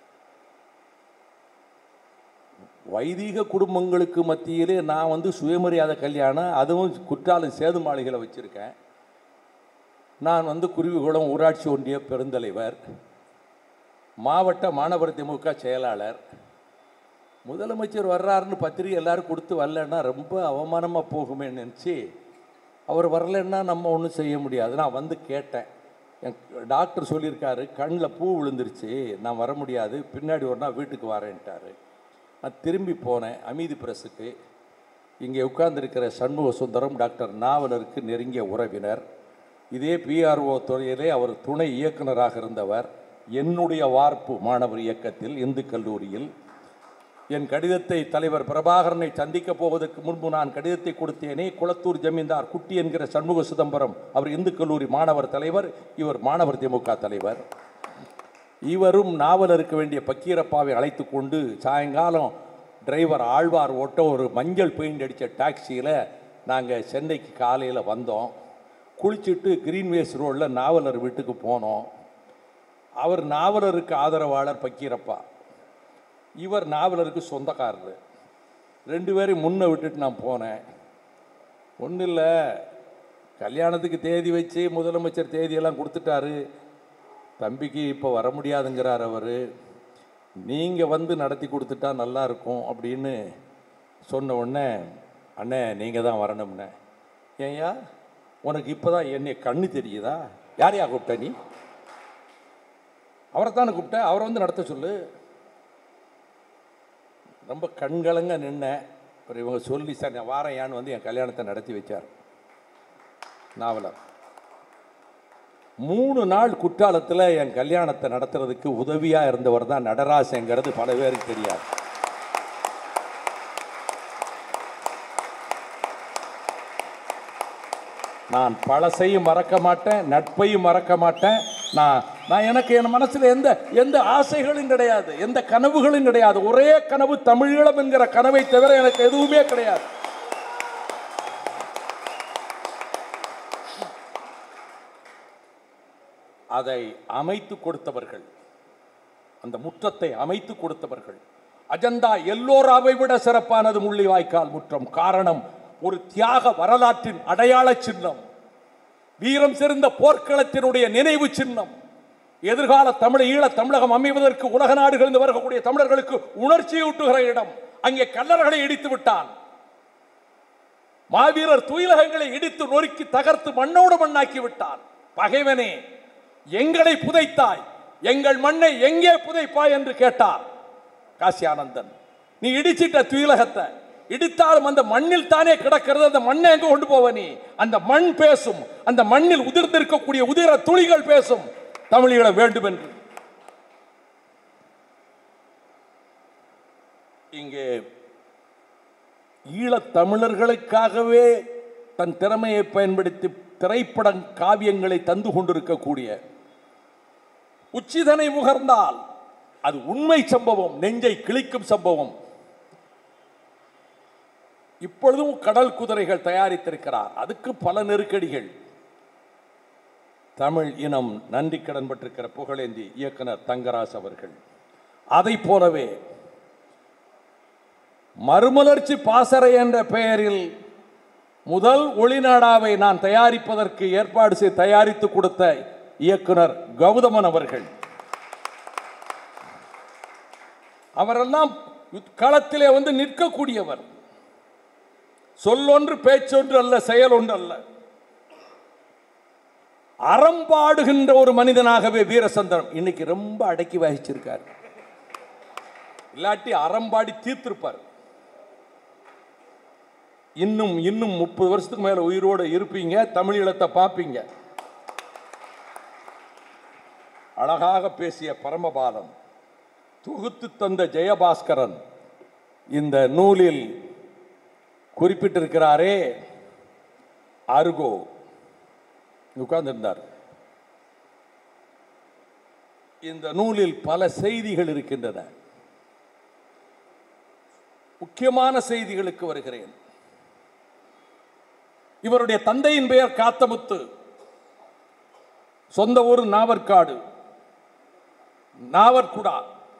வைதீக குடும்பங்களுக்கு மத்தியிலே நான் வந்து சுயமரியாதை கல்யாணம் அதுவும் குற்றாலம் சேது மாளிகையில் வச்சுருக்கேன் நான் வந்து குருவிகுளம் ஊராட்சி ஒன்றிய பெருந்தலைவர் மாவட்ட மாணவர் திமுக செயலாளர் முதலமைச்சர் வர்றாருன்னு பத்திரிகை எல்லாரும் கொடுத்து வரலன்னா ரொம்ப அவமானமாக போகுமேன்னு நினச்சி அவர் வரலன்னா நம்ம ஒன்றும் செய்ய முடியாது நான் வந்து கேட்டேன் என் டாக்டர் சொல்லியிருக்காரு கண்ணில் பூ விழுந்துருச்சு நான் வர முடியாது பின்னாடி ஒரு நாள் வீட்டுக்கு வரேன்ட்டாரு நான் திரும்பி போனேன் அமீதி பிரஸுக்கு இங்கே உட்கார்ந்திருக்கிற சண்முக சுந்தரம் டாக்டர் நாவலருக்கு நெருங்கிய உறவினர் இதே பிஆர்ஓ துறையிலே அவர் துணை இயக்குனராக இருந்தவர் என்னுடைய வார்ப்பு மாணவர் இயக்கத்தில் இந்து கல்லூரியில் என் கடிதத்தை தலைவர் பிரபாகரனை சந்திக்கப் போவதற்கு முன்பு நான் கடிதத்தை கொடுத்தேனே குளத்தூர் ஜமீன்தார் குட்டி என்கிற சண்முக சிதம்பரம் அவர் இந்து கல்லூரி மாணவர் தலைவர் இவர் மாணவர் திமுக தலைவர் இவரும் நாவலருக்கு வேண்டிய பக்கீரப்பாவை அழைத்து கொண்டு சாயங்காலம் டிரைவர் ஆழ்வார் ஓட்ட ஒரு மஞ்சள் பெயிண்ட் அடித்த டாக்ஸியில் நாங்கள் சென்னைக்கு காலையில் வந்தோம் குளிச்சுட்டு கிரீன்வேஸ் ரோடில் நாவலர் வீட்டுக்கு போனோம் அவர் நாவலருக்கு ஆதரவாளர் பக்கீரப்பா இவர் நாவலருக்கு சொந்தக்காரர் ரெண்டு பேரையும் முன்ன விட்டுட்டு நான் போனேன் ஒன்றும் இல்லை கல்யாணத்துக்கு தேதி வச்சு முதலமைச்சர் தேதியெல்லாம் கொடுத்துட்டாரு தம்பிக்கு இப்போ வர முடியாதுங்கிறார் அவர் நீங்கள் வந்து நடத்தி கொடுத்துட்டா நல்லா இருக்கும் அப்படின்னு சொன்ன உடனே அண்ணே நீங்கள் தான் வரணும்னே ஏன்யா உனக்கு இப்போ தான் என்னை கண்ணு தெரியுதா யாரையா கூப்பிட்ட நீ அவரை தானே கூப்பிட்ட அவரை வந்து நடத்த சொல்லு ரொம்ப கண்கலங்க நின்னேன் அப்புறம் இவங்க சொல்லி சார் நான் வாரையான்னு வந்து என் கல்யாணத்தை நடத்தி வச்சார் நாவலர் மூணு நாள் குற்றாலத்தில் என் கல்யாணத்தை நடத்துறதுக்கு உதவியாக இருந்தவர் தான் நடராசங்கிறது பல பேருக்கு தெரியாது நான் பழசையும் மறக்க மாட்டேன் நட்பையும் மறக்க மாட்டேன் நான் நான் எனக்கு என் மனசில் எந்த எந்த ஆசைகளும் கிடையாது எந்த கனவுகளும் கிடையாது ஒரே கனவு தமிழீழம் என்கிற கனவை தவிர எனக்கு எதுவுமே கிடையாது அதை அமைத்து கொடுத்தவர்கள் அந்த முற்றத்தை அமைத்து கொடுத்தவர்கள் அஜந்தா எல்லோராவை விட சிறப்பானது முள்ளிவாய்க்கால் முற்றம் காரணம் ஒரு தியாக வரலாற்றின் அடையாள சின்னம் வீரம் சிறந்த போர்க்களத்தினுடைய நினைவு சின்னம் எதிர்கால தமிழ் ஈழ தமிழகம் அமைவதற்கு உலக நாடுகளிலிருந்து வரக்கூடிய தமிழர்களுக்கு உணர்ச்சியூட்டுகிற இடம் அங்கே கல்லறைகளை இடித்து விட்டான் மாவீரர் துயிலகங்களை இடித்து நொறுக்கி தகர்த்து மண்ணோடு மண்ணாக்கி விட்டான் பகைவனே எங்களை புதைத்தாய் எங்கள் மண்ணை எங்கே புதைப்பாய் என்று கேட்டார் காசி ஆனந்தன் நீ இடிச்சிட்ட துயிலகத்தை இடித்தாலும் அந்த மண்ணில் தானே கிடக்கிறது அந்த மண்ணை எங்க கொண்டு போவ நீ அந்த மண் பேசும் அந்த மண்ணில் உதிர்ந்திருக்கக்கூடிய உதிர துளிகள் பேசும் தமிழீழ வேண்டும் என்று இங்கே ஈழத் தமிழர்களுக்காகவே தன் திறமையை பயன்படுத்தி திரைப்பட காவியங்களை தந்து கொண்டிருக்கக்கூடிய உச்சிதனை முகர்ந்தால் அது உண்மை சம்பவம் நெஞ்சை கிழிக்கும் சம்பவம் இப்பொழுதும் கடல் குதிரைகள் தயாரித்திருக்கிறார் அதுக்கு பல நெருக்கடிகள் தமிழ் இனம் நன்றி கடன் பட்டிருக்கிற புகழேந்தி இயக்குனர் தங்கராஜ் அவர்கள் அதை போலவே மறுமலர்ச்சி பாசறை என்ற பெயரில் முதல் ஒளிநாடாவை நான் தயாரிப்பதற்கு ஏற்பாடு செய்து தயாரித்து கொடுத்த இயக்குனர் கௌதமன் அவர்கள் அவரெல்லாம் களத்திலே வந்து நிற்கக்கூடியவர் சொல்லொன்று பேச்சொன்று அல்ல செயல் ஒன்று அல்ல அறம்பாடுகின்ற ஒரு மனிதனாகவே வீரசந்திரன் இன்னைக்கு ரொம்ப அடக்கி வகிச்சிருக்கார் இல்லாட்டி அறம்பாடி தீர்த்திருப்பார் இன்னும் இன்னும் முப்பது வருஷத்துக்கு மேல உயிரோடு இருப்பீங்க தமிழீழத்தை பார்ப்பீங்க அழகாக பேசிய பரமபாலன் தொகுத்து தந்த ஜெயபாஸ்கரன் இந்த நூலில் குறிப்பிட்டிருக்கிறாரே அருகோ உட்கார்ந்திருந்தார் இந்த நூலில் பல செய்திகள் இருக்கின்றன முக்கியமான செய்திகளுக்கு வருகிறேன் இவருடைய தந்தையின் பெயர் காத்தமுத்து சொந்த ஊர் நாவற்காடு நாவற்குடா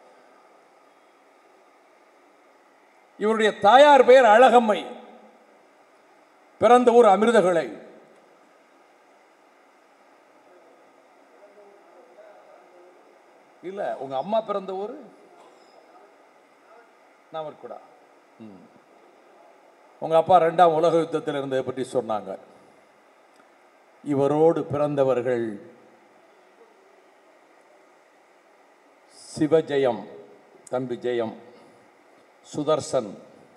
இவருடைய தாயார் பெயர் அழகம்மை பிறந்த ஊர் அமிர்தகளை இல்ல உங்க அம்மா பிறந்த ஊர் நாவற்குடா ம். உங்க அப்பா ரெண்டாம் உலக யுத்தத்தில் இருந்ததை பற்றி சொன்னாங்க இவரோடு பிறந்தவர்கள் சிவஜெயம் தம்பி ஜெயம் சுதர்சன்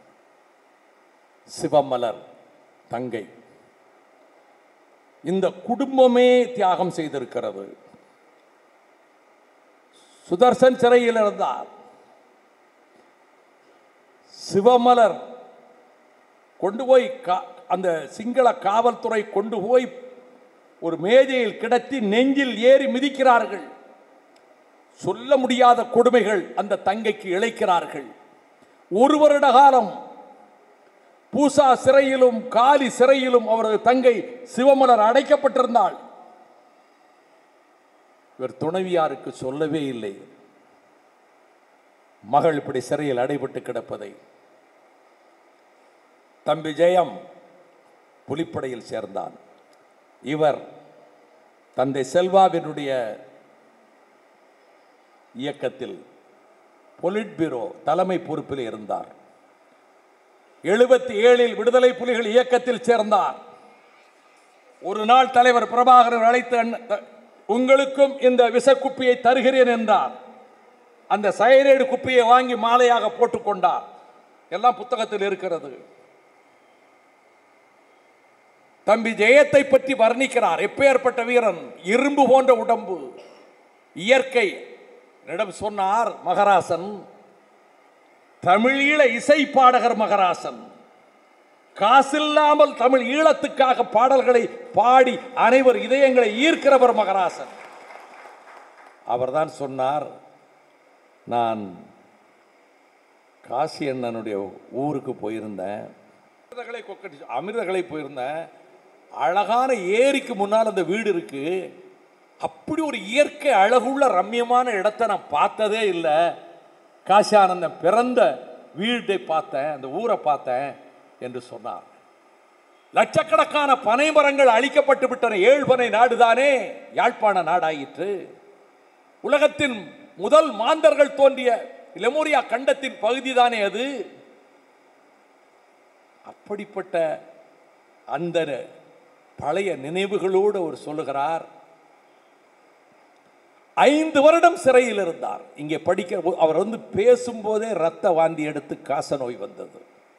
சிவமலர் தங்கை இந்த குடும்பமே தியாகம் செய்திருக்கிறது சுதர்சன் சிறையில் இருந்தார் சிவமலர் கொண்டு போய் கா- அந்த சிங்கள காவல்துறை கொண்டு போய் ஒரு மேஜையில் கிடத்தி நெஞ்சில் ஏறி மிதிக்கிறார்கள் சொல்ல முடியாத கொடுமைகள் அந்த தங்கைக்கு இழைக்கிறார்கள் ஒரு வருட காலம் பூசா சிறையிலும் காலி சிறையிலும் அவரது தங்கை சிவமலர் அடைக்கப்பட்டிருந்தாள் இவர் துணைவியாருக்கு சொல்லவே இல்லை மகள் இப்படி சிறையில் அடைபட்டு கிடப்பதை தம்பி ஜெயம் புலிப்படையில் சேர்ந்தான் இவர் தந்தை செல்வாவினுடைய இயக்கத்தில் பொலிட் பியூரோ தலைமை பொறுப்பில் இருந்தார் எழுபத்தி ஏழில் விடுதலை புலிகள் இயக்கத்தில் சேர்ந்தார் ஒரு நாள் தலைவர் பிரபாகரன் அழைத்து அண்ண- த- உங்களுக்கும் இந்த விஷக்குப்பியை தருகிறேன் என்றார் அந்த சைரேடு குப்பியை வாங்கி மாலையாக போட்டுக்கொண்டார் எல்லாம் புத்தகத்தில் இருக்கிறது தம்பி ஜெயத்தை பற்றி வர்ணிக்கிறார் எப்பேற்பட்ட வீரன் இரும்பு போன்ற உடம்பு இயற்கை என்னிடம் சொன்னார் மகராசன் தமிழீழ இசை பாடகர் மகராசன் காசில்லாமல் தமிழ் ஈழத்துக்காக பாடல்களை பாடி அனைவர் இதயங்களை ஈர்க்கிறவர் மகராசன் அவர்தான் சொன்னார் நான் காசி அண்ணனுடைய ஊருக்கு போயிருந்தேன் அமிர்தகளை கொக்கடி அமிர்தகளை போயிருந்தேன் அழகான ஏரிக்கு முன்னால் அந்த வீடு இருக்கு அப்படி ஒரு இயற்கை அழகுள்ள ரம்யமான இடத்தை நான் பார்த்ததே இல்லை காசி ஆனந்தன் பிறந்த வீட்டை பார்த்தேன் அந்த ஊரை பார்த்தேன் என்று சொன்னார் லட்சக்கணக்கான பனை மரங்கள் அழிக்கப்பட்டு விட்டன ஏழ்பனை நாடுதானே யாழ்ப்பாண நாடாயிற்று உலகத்தின் முதல் மாந்தர்கள் தோன்றிய லெமோரியா கண்டத்தின் பகுதிதானே அது அப்படிப்பட்ட அந்த பழைய நினைவுகளோடு அவர் சொல்லுகிறார் ஐந்து வருடம் சிறையில் இருந்தார் இங்கே படிக்கிற போ- அவர் வந்து பேசும்போதே ரத்த வாந்தி எடுத்து காச நோய் வந்தது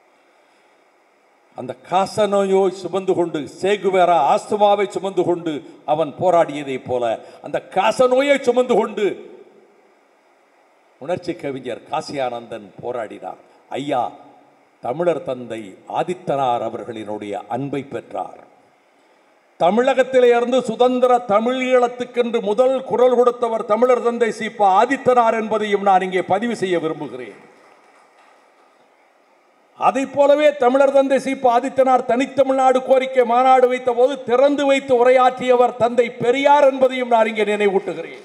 அந்த காச நோயை சுமந்து கொண்டு சேகுவேரா ஆஸ்துமாவை சுமந்து கொண்டு அவன் போராடியதைப் போல அந்த காச நோயை சுமந்து கொண்டு உணர்ச்சி கவிஞர் காசியானந்தன் போராடினார் ஐயா தமிழர் தந்தை ஆதித்தனார் அவர்களினுடைய அன்பை பெற்றார் தமிழகத்திலே இருந்து சுதந்திர தமிழீழத்துக்கென்று முதல் குரல் கொடுத்தவர் தமிழர் தந்தை சீப்பா ஆதித்தனார் என்பதையும் நான் இங்கே பதிவு செய்ய விரும்புகிறேன் அதைப் போலவே தமிழர் தந்தை சீப்பா ஆதித்தனார் தனித்தமிழ்நாடு கோரிக்கை மாநாடு வைத்த போது திறந்து வைத்து உரையாற்றியவர் தந்தை பெரியார் என்பதையும் நான் இங்கே நினைவூட்டுகிறேன்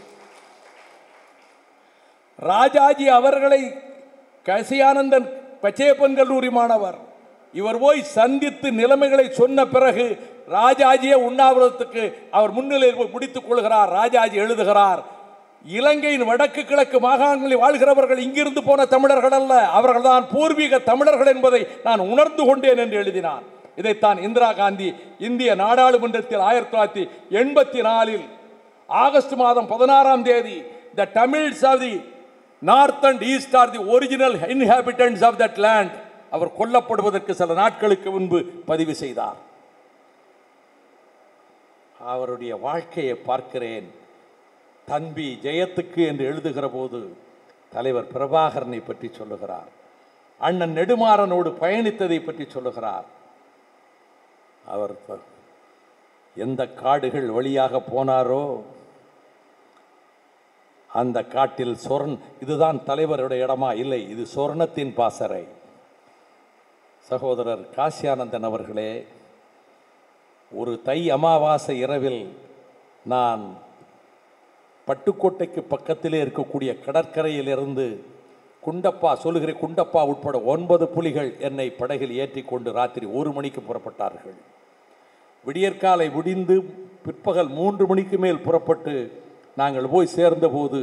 ராஜாஜி அவர்களை கசியானந்தன் பச்சையப்பன் கல்லூரி மாணவர் இவர் போய் சந்தித்து நிலைமைகளை சொன்ன பிறகு ராஜாஜியே உண்ணாவிரதத்துக்கு அவர் முன்னிலையில் போய் முடித்துக் கொள்கிறார் ராஜாஜி எழுதுகிறார் இலங்கையின் வடக்கு கிழக்கு மாகாணங்களில் வாழ்கிறவர்கள் இங்கிருந்து போன தமிழர்கள் அல்ல அவர்கள்தான் பூர்வீக தமிழர்கள் என்பதை நான் உணர்ந்து கொண்டேன் என்று எழுதினார் இதைத்தான் இந்திரா காந்தி இந்திய நாடாளுமன்றத்தில் ஆயிரத்தி தொள்ளாயிரத்தி எண்பத்தி நாலில் ஆகஸ்ட் மாதம் பதினாறாம் தேதி the Tamils of the north and east are the original inhabitants of that land அவர் கொல்லப்படுவதற்கு சில நாட்களுக்கு முன்பு பதிவு செய்தார் அவருடைய வாழ்க்கையை பார்க்கிறேன் தம்பி ஜெயத்துக்கு என்று எழுதுகிற போது தலைவர் பிரபாகரனை பற்றி சொல்லுகிறார் அண்ணன் நெடுமாறனோடு பயணித்ததை பற்றி சொல்லுகிறார் அவர் ப- எந்த காடுகள் வழியாக போனாரோ அந்த காட்டில் சொர்ண் இதுதான் தலைவருடைய இடமா இல்லை இது சொர்ணத்தின் பாசறை சகோதரர் காசியானந்தன் அவர்களே ஒரு தை அமாவாசை இரவில் நான் பட்டுக்கோட்டைக்கு பக்கத்திலே இருக்கக்கூடிய கடற்கரையிலிருந்து குண்டப்பா சொல்லுகிறேன் குண்டப்பா உட்பட ஒன்பது புலிகள் என்னை படகில் ஏற்றி கொண்டு ராத்திரி ஒரு மணிக்கு புறப்பட்டார்கள் விடியற்காலை விடிந்து பிற்பகல் மூன்று மணிக்கு மேல் புறப்பட்டு நாங்கள் போய் சேர்ந்தபோது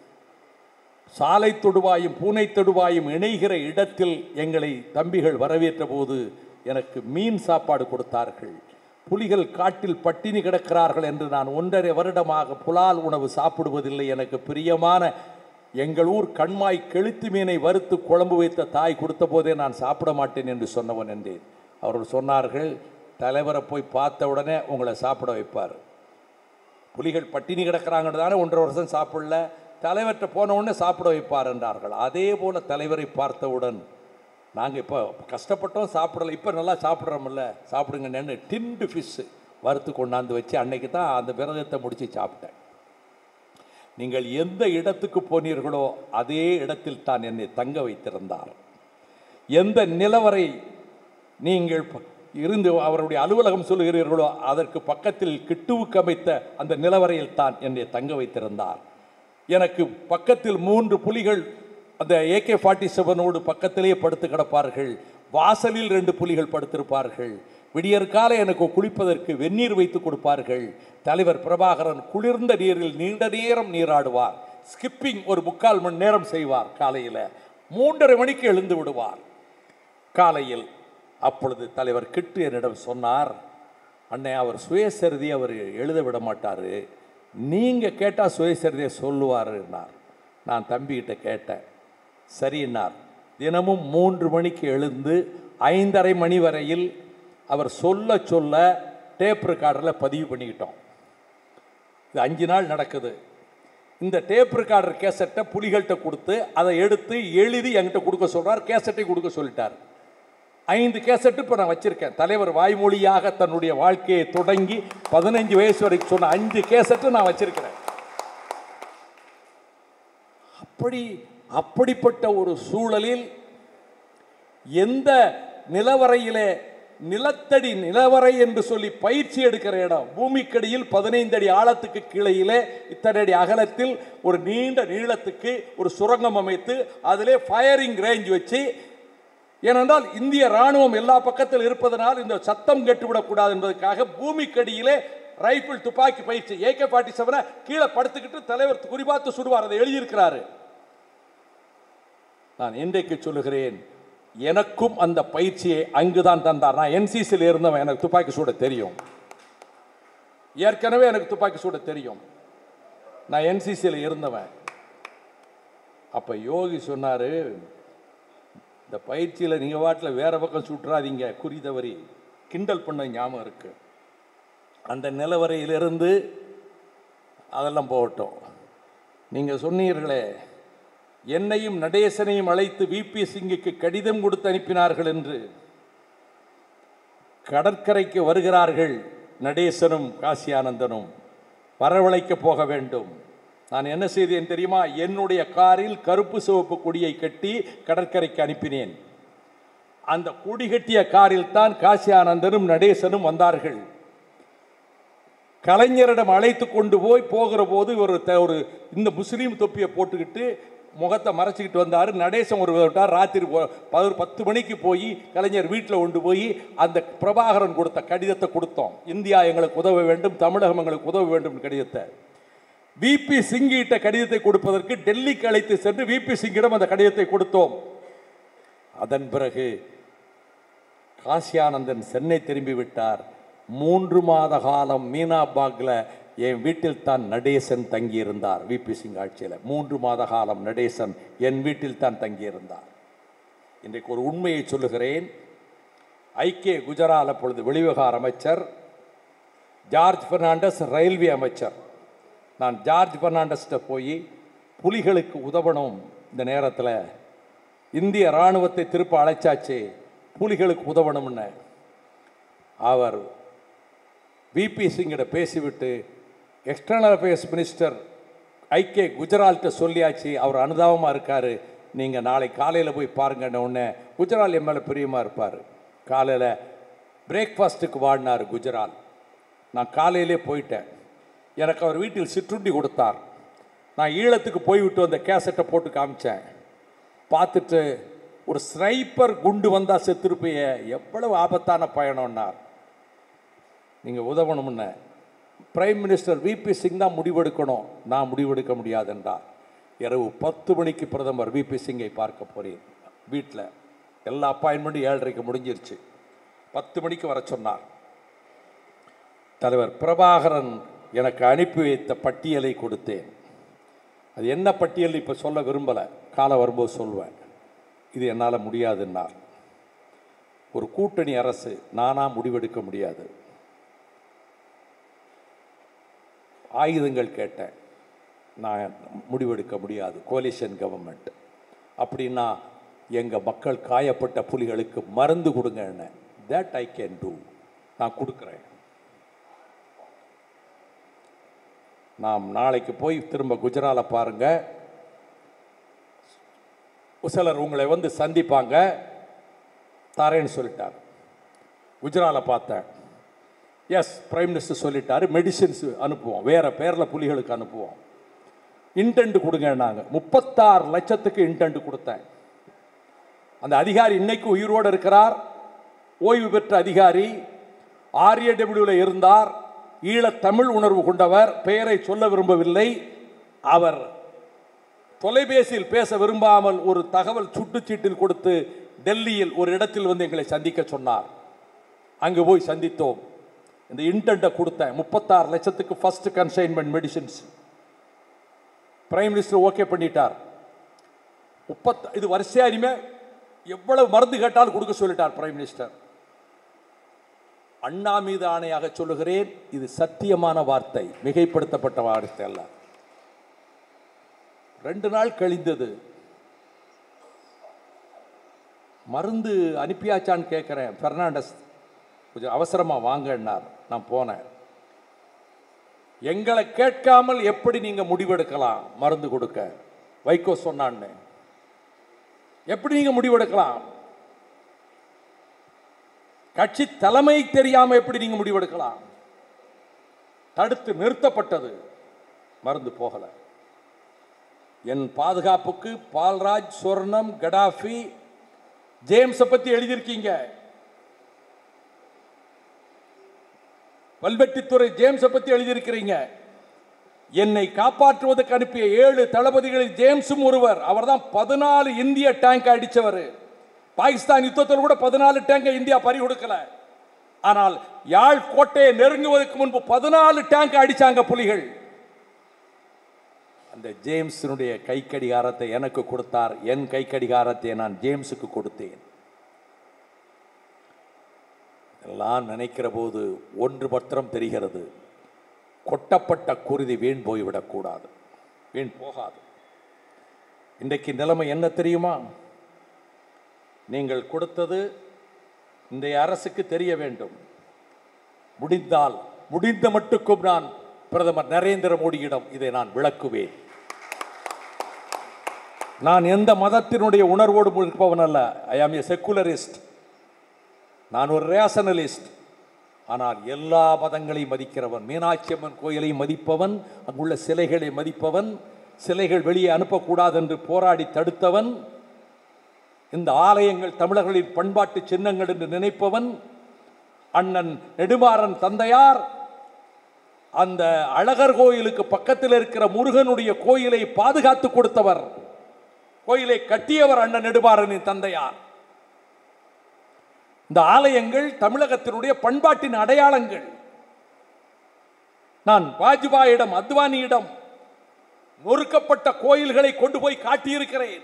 சாலை தொடுவாயும் பூனை தொடுவாயும் இணைகிற இடத்தில் எங்களை தம்பிகள் வரவேற்ற போது எனக்கு மீன் சாப்பாடு கொடுத்தார்கள் புலிகள் காட்டில் பட்டினி கிடக்கிறார்கள் என்று நான் ஒன்றரை வருடமாக புலால் உணவு சாப்பிடுவதில்லை எனக்கு பிரியமான எங்கள் ஊர் கண்மாய் கெளுத்து மீனை வறுத்து குழம்பு வைத்த தாய் கொடுத்த போதே நான் சாப்பிட மாட்டேன் என்று சொன்னவன் என்றேன் அவர்கள் சொன்னார்கள் தலைவரை போய் பார்த்த உடனே உங்களை சாப்பிட வைப்பார் புலிகள் பட்டினி கிடக்கிறாங்கன்னு தானே ஒன்றரை வருஷம் சாப்பிடல தலைவர்கிட்ட போன உடனே சாப்பிட வைப்பார் என்றார்கள் அதே போல தலைவரை பார்த்தவுடன் நாங்கள் இப்போ கஷ்டப்பட்டோம் சாப்பிடல இப்போ நல்லா சாப்பிட்றோம்ல சாப்பிடுங்கன்னு டின்டு ஃபிஷ்ஷு வறுத்து கொண்டாந்து வச்சு அன்னைக்கு தான் அந்த விரதத்தை முடித்து சாப்பிட்டேன் நீங்கள் எந்த இடத்துக்கு போனீர்களோ அதே இடத்தில் தான் என்னை தங்க வைத்திருந்தார் எந்த நிலவரை நீங்கள் ப- இருந்து அவருடைய அலுவலகம் சொல்லுகிறீர்களோ அதற்கு பக்கத்தில் கிட்டுவுக்கு அமைத்த அந்த நிலவரையில் தான் என்னை தங்க வைத்திருந்தார் எனக்கு பக்கத்தில் மூன்று புலிகள் அந்த ஏகே ஃபார்ட்டி செவனோடு பக்கத்திலேயே படுத்து கிடப்பார்கள் வாசலில் ரெண்டு புலிகள் படுத்திருப்பார்கள் விடியற்காலை எனக்கு குளிப்பதற்கு வெந்நீர் வைத்து கொடுப்பார்கள் தலைவர் பிரபாகரன் குளிர்ந்த நீரில் நீண்ட நேரம் நீராடுவார் ஸ்கிப்பிங் ஒரு முக்கால் மணி நேரம் செய்வார் காலையில் மூன்றரை மணிக்கு எழுந்து விடுவார் காலையில் அப்பொழுது தலைவர் கிட்டு என்னிடம் சொன்னார் அண்ணே அவர் சுயசரிதி அவர் எழுத விட மாட்டார் நீங்கள் கேட்டால் சுயசரிதியை சொல்லுவாருன்னார் நான் தம்பிகிட்ட கேட்டேன் சரின்னார் தினமும் மூன்று மணிக்கு எழுந்து ஐந்தரை மணி வரையில் அவர் சொல்ல சொல்ல டேப் ரெக்கார்டரில் பதிவு பண்ணிக்கிட்டோம் இது அஞ்சு நாள் நடக்குது இந்த டேப் ரெக்கார்டர் கேசட்டை புலிகள்கிட்ட கொடுத்து அதை எடுத்து எழுதி என்கிட்ட கொடுக்க சொல்றார் கேசட்டை கொடுக்க சொல்லிட்டார் ஐந்து கேசட்டு இப்போ நான் வச்சிருக்கேன் தலைவர் வாய்மொழியாக தன்னுடைய வாழ்க்கையை தொடங்கி பதினஞ்சு வயசு வரைக்கும் சொன்ன அஞ்சு கேசட்டு நான் வச்சிருக்கிறேன் அப்படி அப்படிப்பட்ட ஒரு சூழலில் எந்த நிலவரையிலே நிலத்தடி நிலவரை என்று சொல்லி பயிற்சி எடுக்கிற இடம் பூமிக்கடியில் பதினைந்து அடி ஆழத்துக்கு கீழையிலே இத்தனை அடி அகலத்தில் ஒரு நீண்ட நீளத்துக்கு ஒரு சுரங்கம் அமைத்து அதிலே ஃபயரிங் ரேஞ்ச் வச்சு ஏனென்றால் இந்திய ராணுவம் எல்லா பக்கத்தில் இருப்பதனால் இந்த சத்தம் கெட்டுவிடக்கூடாது என்பதற்காக பூமிக்கடியிலே ரைபிள் துப்பாக்கி பயிற்சி ஏகே ஃபார்ட்டி செவனை கீழே படுத்துக்கிட்டு தலைவர் குறிபார்த்து சுடுவார் அதை எழுதியிருக்கிறாரு நான் இன்றைக்கு சொல்லுகிறேன் எனக்கும் அந்த பயிற்சியை அங்குதான் தந்தார் நான் என்சிசியில் இருந்தவன் எனக்கு துப்பாக்கி சூட தெரியும் ஏற்கனவே எனக்கு துப்பாக்கி சூட தெரியும் நான் என்சிசியில் இருந்தவன் அப்போ யோகி சொன்னார் இந்த பயிற்சியில் நீங்கள் வாட்டில் வேற பக்கம் சுட்டுறாதீங்க குறி தவறி கிண்டல் பண்ண ஞாபகம் இருக்கு அந்த நிலவரையிலிருந்து அதெல்லாம் போகட்டும் நீங்கள் சொன்னீர்களே என்னையும் நடேசனையும் அழைத்து விபி சிங்குக்கு கடிதம் கொடுத்து அனுப்பினார்கள் என்று கடற்கரைக்கு வருகிறார்கள் நடேசனும் காசியானந்தனும் வரவழைக்க போக வேண்டும் நான் என்ன செய்தேன் தெரியுமா என்னுடைய காரில் கருப்பு சிவப்பு கொடியை கட்டி கடற்கரைக்கு அனுப்பினேன் அந்த கொடி கட்டிய காரில் தான் காசியானந்தனும் நடேசனும் வந்தார்கள் கலைஞரிடம் அழைத்து கொண்டு போய் போகிற போது ஒரு த- ஒரு இந்த முஸ்லீம் தொப்பியை போட்டுக்கிட்டு முகத்தை மறைச்சிக்கிட்டு வந்தார் நடேசன் ஒரு விட்டார் ராத்திரி ஒ- பதினொரு பத்து மணிக்கு போய் கலைஞர் வீட்டில் கொண்டு போய் அந்த பிரபாகரன் கொடுத்த கடிதத்தை கொடுத்தோம் இந்தியா எங்களுக்கு உதவ வேண்டும் தமிழகம் எங்களுக்கு உதவ வேண்டும் கடிதத்தை விபி சிங்கிட்ட கடிதத்தை கொடுப்பதற்கு டெல்லிக்கு அழைத்து சென்று விபி சிங்கிடம் அந்த கடிதத்தை கொடுத்தோம் அதன் பிறகு காசியானந்தன் சென்னை திரும்பி விட்டார் மூன்று மாத காலம் மீனாபாக்ல என் வீட்டில் தான் நடேசன் தங்கியிருந்தார் விபி சிங் ஆட்சியில் மூன்று மாத காலம் நடேசன் என் வீட்டில் தான் தங்கியிருந்தார் இன்றைக்கு ஒரு உண்மையை சொல்லுகிறேன் ஐக்கிய குஜரால் அப்பொழுது வெளிவிவகார அமைச்சர் ஜார்ஜ் பெர்னாண்டஸ் ரயில்வே அமைச்சர் நான் ஜார்ஜ் பெர்னாண்டஸ்கிட்ட போய் புலிகளுக்கு உதவணும் இந்த நேரத்தில் இந்திய இராணுவத்தை திருப்ப அழைச்சாச்சு புலிகளுக்கு உதவணும்னு அவர் விபி சிங்கிட பேசிவிட்டு எக்ஸ்டர்னல் அஃபேர்ஸ் மினிஸ்டர் ஐக்கிய குஜரால்கிட்ட சொல்லியாச்சு அவர் அனுதாபமாக இருக்கார் நீங்கள் நாளை காலையில் போய் பாருங்கன்ன உடனே குஜரால் என் மேலே பிரியமாக இருப்பார் காலையில் பிரேக்ஃபாஸ்ட்டுக்கு வாடினார் குஜரால் நான் காலையிலே போயிட்டேன் எனக்கு அவர் வீட்டில் சிற்றுண்டி கொடுத்தார் நான் ஈழத்துக்கு போய்விட்டு வந்த கேசட்டை போட்டு காமிச்சேன் பார்த்துட்டு ஒரு ஸ்னைப்பர் குண்டு வந்தால் செத்துருப்பைய எவ்வளவு ஆபத்தான பயணம்னார் நீங்கள் உதவணும்னு பிரைம் மினிஸ்டர் விபி சிங் தான் முடிவெடுக்கணும் நான் முடிவெடுக்க முடியாது என்றார் இரவு பத்து மணிக்கு பிரதமர் விபி சிங்கை பார்க்க போறேன் வீட்டில் எல்லா அப்பாயின்மெண்ட்டும் ஏழரைக்கு முடிஞ்சிருச்சு பத்து மணிக்கு வர சொன்னார் தலைவர் பிரபாகரன் எனக்கு அனுப்பி வைத்த பட்டியலை கொடுத்தேன் அது என்ன பட்டியல் இப்போ சொல்ல விரும்பலை காலம் வரும்போது சொல்வேன் இது என்னால் முடியாதுன்னார் ஒரு கூட்டணி அரசு நானாக முடிவெடுக்க முடியாது ஆயுதங்கள் கேட்டேன் நான் முடிவெடுக்க முடியாது கோலிஷன் கவர்மெண்ட் அப்படின்னா எங்கள் மக்கள் காயப்பட்ட புலிகளுக்கு மருந்து கொடுங்க என்ன தேட் ஐ கேன் டூ நான் கொடுக்குறேன் நாம் நாளைக்கு போய் திரும்ப குஜராலை பாருங்க சிலர் உங்களை வந்து சந்திப்பாங்க தரேன்னு சொல்லிட்டார் குஜராலை பார்த்தேன் எஸ் பிரைம் மினிஸ்டர் சொல்லிட்டாரு மெடிசின்ஸ் அனுப்புவோம் வேற பேரில் புலிகளுக்கு அனுப்புவோம் இன்டென்ட் கொடுங்கன்னாங்க முப்பத்தாறு லட்சத்துக்கு இன்டென்ட் கொடுத்தேன் அந்த அதிகாரி இன்னைக்கு உயிரோடு இருக்கிறார் ஓய்வு பெற்ற அதிகாரி ஆர்ஏடபிள்யூவில் இருந்தார் ஈழத் தமிழ் உணர்வு கொண்டவர் பெயரை சொல்ல விரும்பவில்லை அவர் தொலைபேசியில் பேச விரும்பாமல் ஒரு தகவல் சுட்டுச்சீட்டில் கொடுத்து டெல்லியில் ஒரு இடத்தில் வந்து எங்களை சந்திக்க சொன்னார் அங்கு போய் சந்தித்தோம் இந்த இன்டென்ட்டை கொடுத்தேன் முப்பத்தாறு லட்சத்துக்கு first consignment medicines prime minister okay பண்ணிட்டார் முப்பத்த இது வரிசையா இனிமே எவ்வளவு மருந்து கேட்டாலும் கொடுக்க சொல்லிட்டார் பிரைம் மினிஸ்டர் அண்ணா மீது ஆணையாக சொல்லுகிறேன் இது சத்தியமான வார்த்தை மிகைப்படுத்தப்பட்ட வார்த்தை அல்ல ரெண்டு நாள் கழிந்தது மருந்து அனுப்பியாச்சான்னு கேட்குறேன் பெர்னாண்டஸ் கொஞ்சம் அவசரமாக வாங்கன்னார் நான் போனேன் எங்களை கேட்காமல் எப்படி நீங்க முடிவெடுக்கலாம் மருந்து கொடுக்க வைகோ சொன்னான்னு எப்படி நீங்க முடிவெடுக்கலாம் கட்சி தலைமை தெரியாம எப்படி நீங்க முடிவெடுக்கலாம் தடுத்து நிறுத்தப்பட்டது மருந்து போகல என் பாதுகாப்புக்கு பால்ராஜ் சொர்ணம் கடாஃபி ஜேம்ஸை பத்தி எழுதியிருக்கீங்க வல்வெட்டித்துறை ஜேம்ஸை பத்தி எழுதியிருக்கிறீங்க என்னை காப்பாற்றுவதற்கு அனுப்பிய ஏழு தளபதிகளில் ஜேம்ஸும் ஒருவர் அவர்தான் பதினாலு இந்திய டேங்க் அடிச்சவர் பாகிஸ்தான் யுத்தத்தில் கூட பதினாலு டேங்கை இந்தியா பறி கொடுக்கல ஆனால் யாழ் கோட்டையை நெருங்குவதற்கு முன்பு பதினாலு டேங்க் அடிச்சாங்க புலிகள் அந்த ஜேம்ஸினுடைய கை கடிகாரத்தை எனக்கு கொடுத்தார் என் கை கடிகாரத்தை நான் ஜேம்ஸுக்கு கொடுத்தேன் எல்லாம் நினைக்கிற போது ஒன்று பத்திரம் தெரிகிறது கொட்டப்பட்ட குருதி வீண் போய்விடக்கூடாது வீண் போகாது இன்றைக்கு நிலைமை என்ன தெரியுமா நீங்கள் கொடுத்தது இந்த அரசுக்கு தெரிய வேண்டும் முடிந்தால் முடிந்த மட்டுக்கும் நான் பிரதமர் நரேந்திர மோடியிடம் இதை நான் விளக்குவேன் நான் எந்த மதத்தினுடைய உணர்வோடு இருப்பவன் அல்ல ஐ ஆம் ஏ செக்குலரிஸ்ட் நான் ஒரு ரேஷனலிஸ்ட் ஆனால் எல்லா மதங்களையும் மதிக்கிறவன் மீனாட்சி அம்மன் கோயிலை மதிப்பவன் அங்குள்ள சிலைகளை மதிப்பவன் சிலைகள் வெளியே அனுப்பக்கூடாது என்று போராடி தடுத்தவன் இந்த ஆலயங்கள் தமிழர்களின் பண்பாட்டு சின்னங்கள் என்று நினைப்பவன் அண்ணன் நெடுமாறன் தந்தையார் அந்த அழகர் கோயிலுக்கு பக்கத்தில் இருக்கிற முருகனுடைய கோயிலை பாதுகாத்து கொடுத்தவர் கோயிலை கட்டியவர் அண்ணன் நெடுமாறனின் தந்தையார் இந்த ஆலயங்கள் தமிழகத்தினுடைய பண்பாட்டின் அடையாளங்கள் நான் வாஜ்பாயிடம் அத்வானியிடம் நொறுக்கப்பட்ட கோயில்களை கொண்டு போய் காட்டியிருக்கிறேன்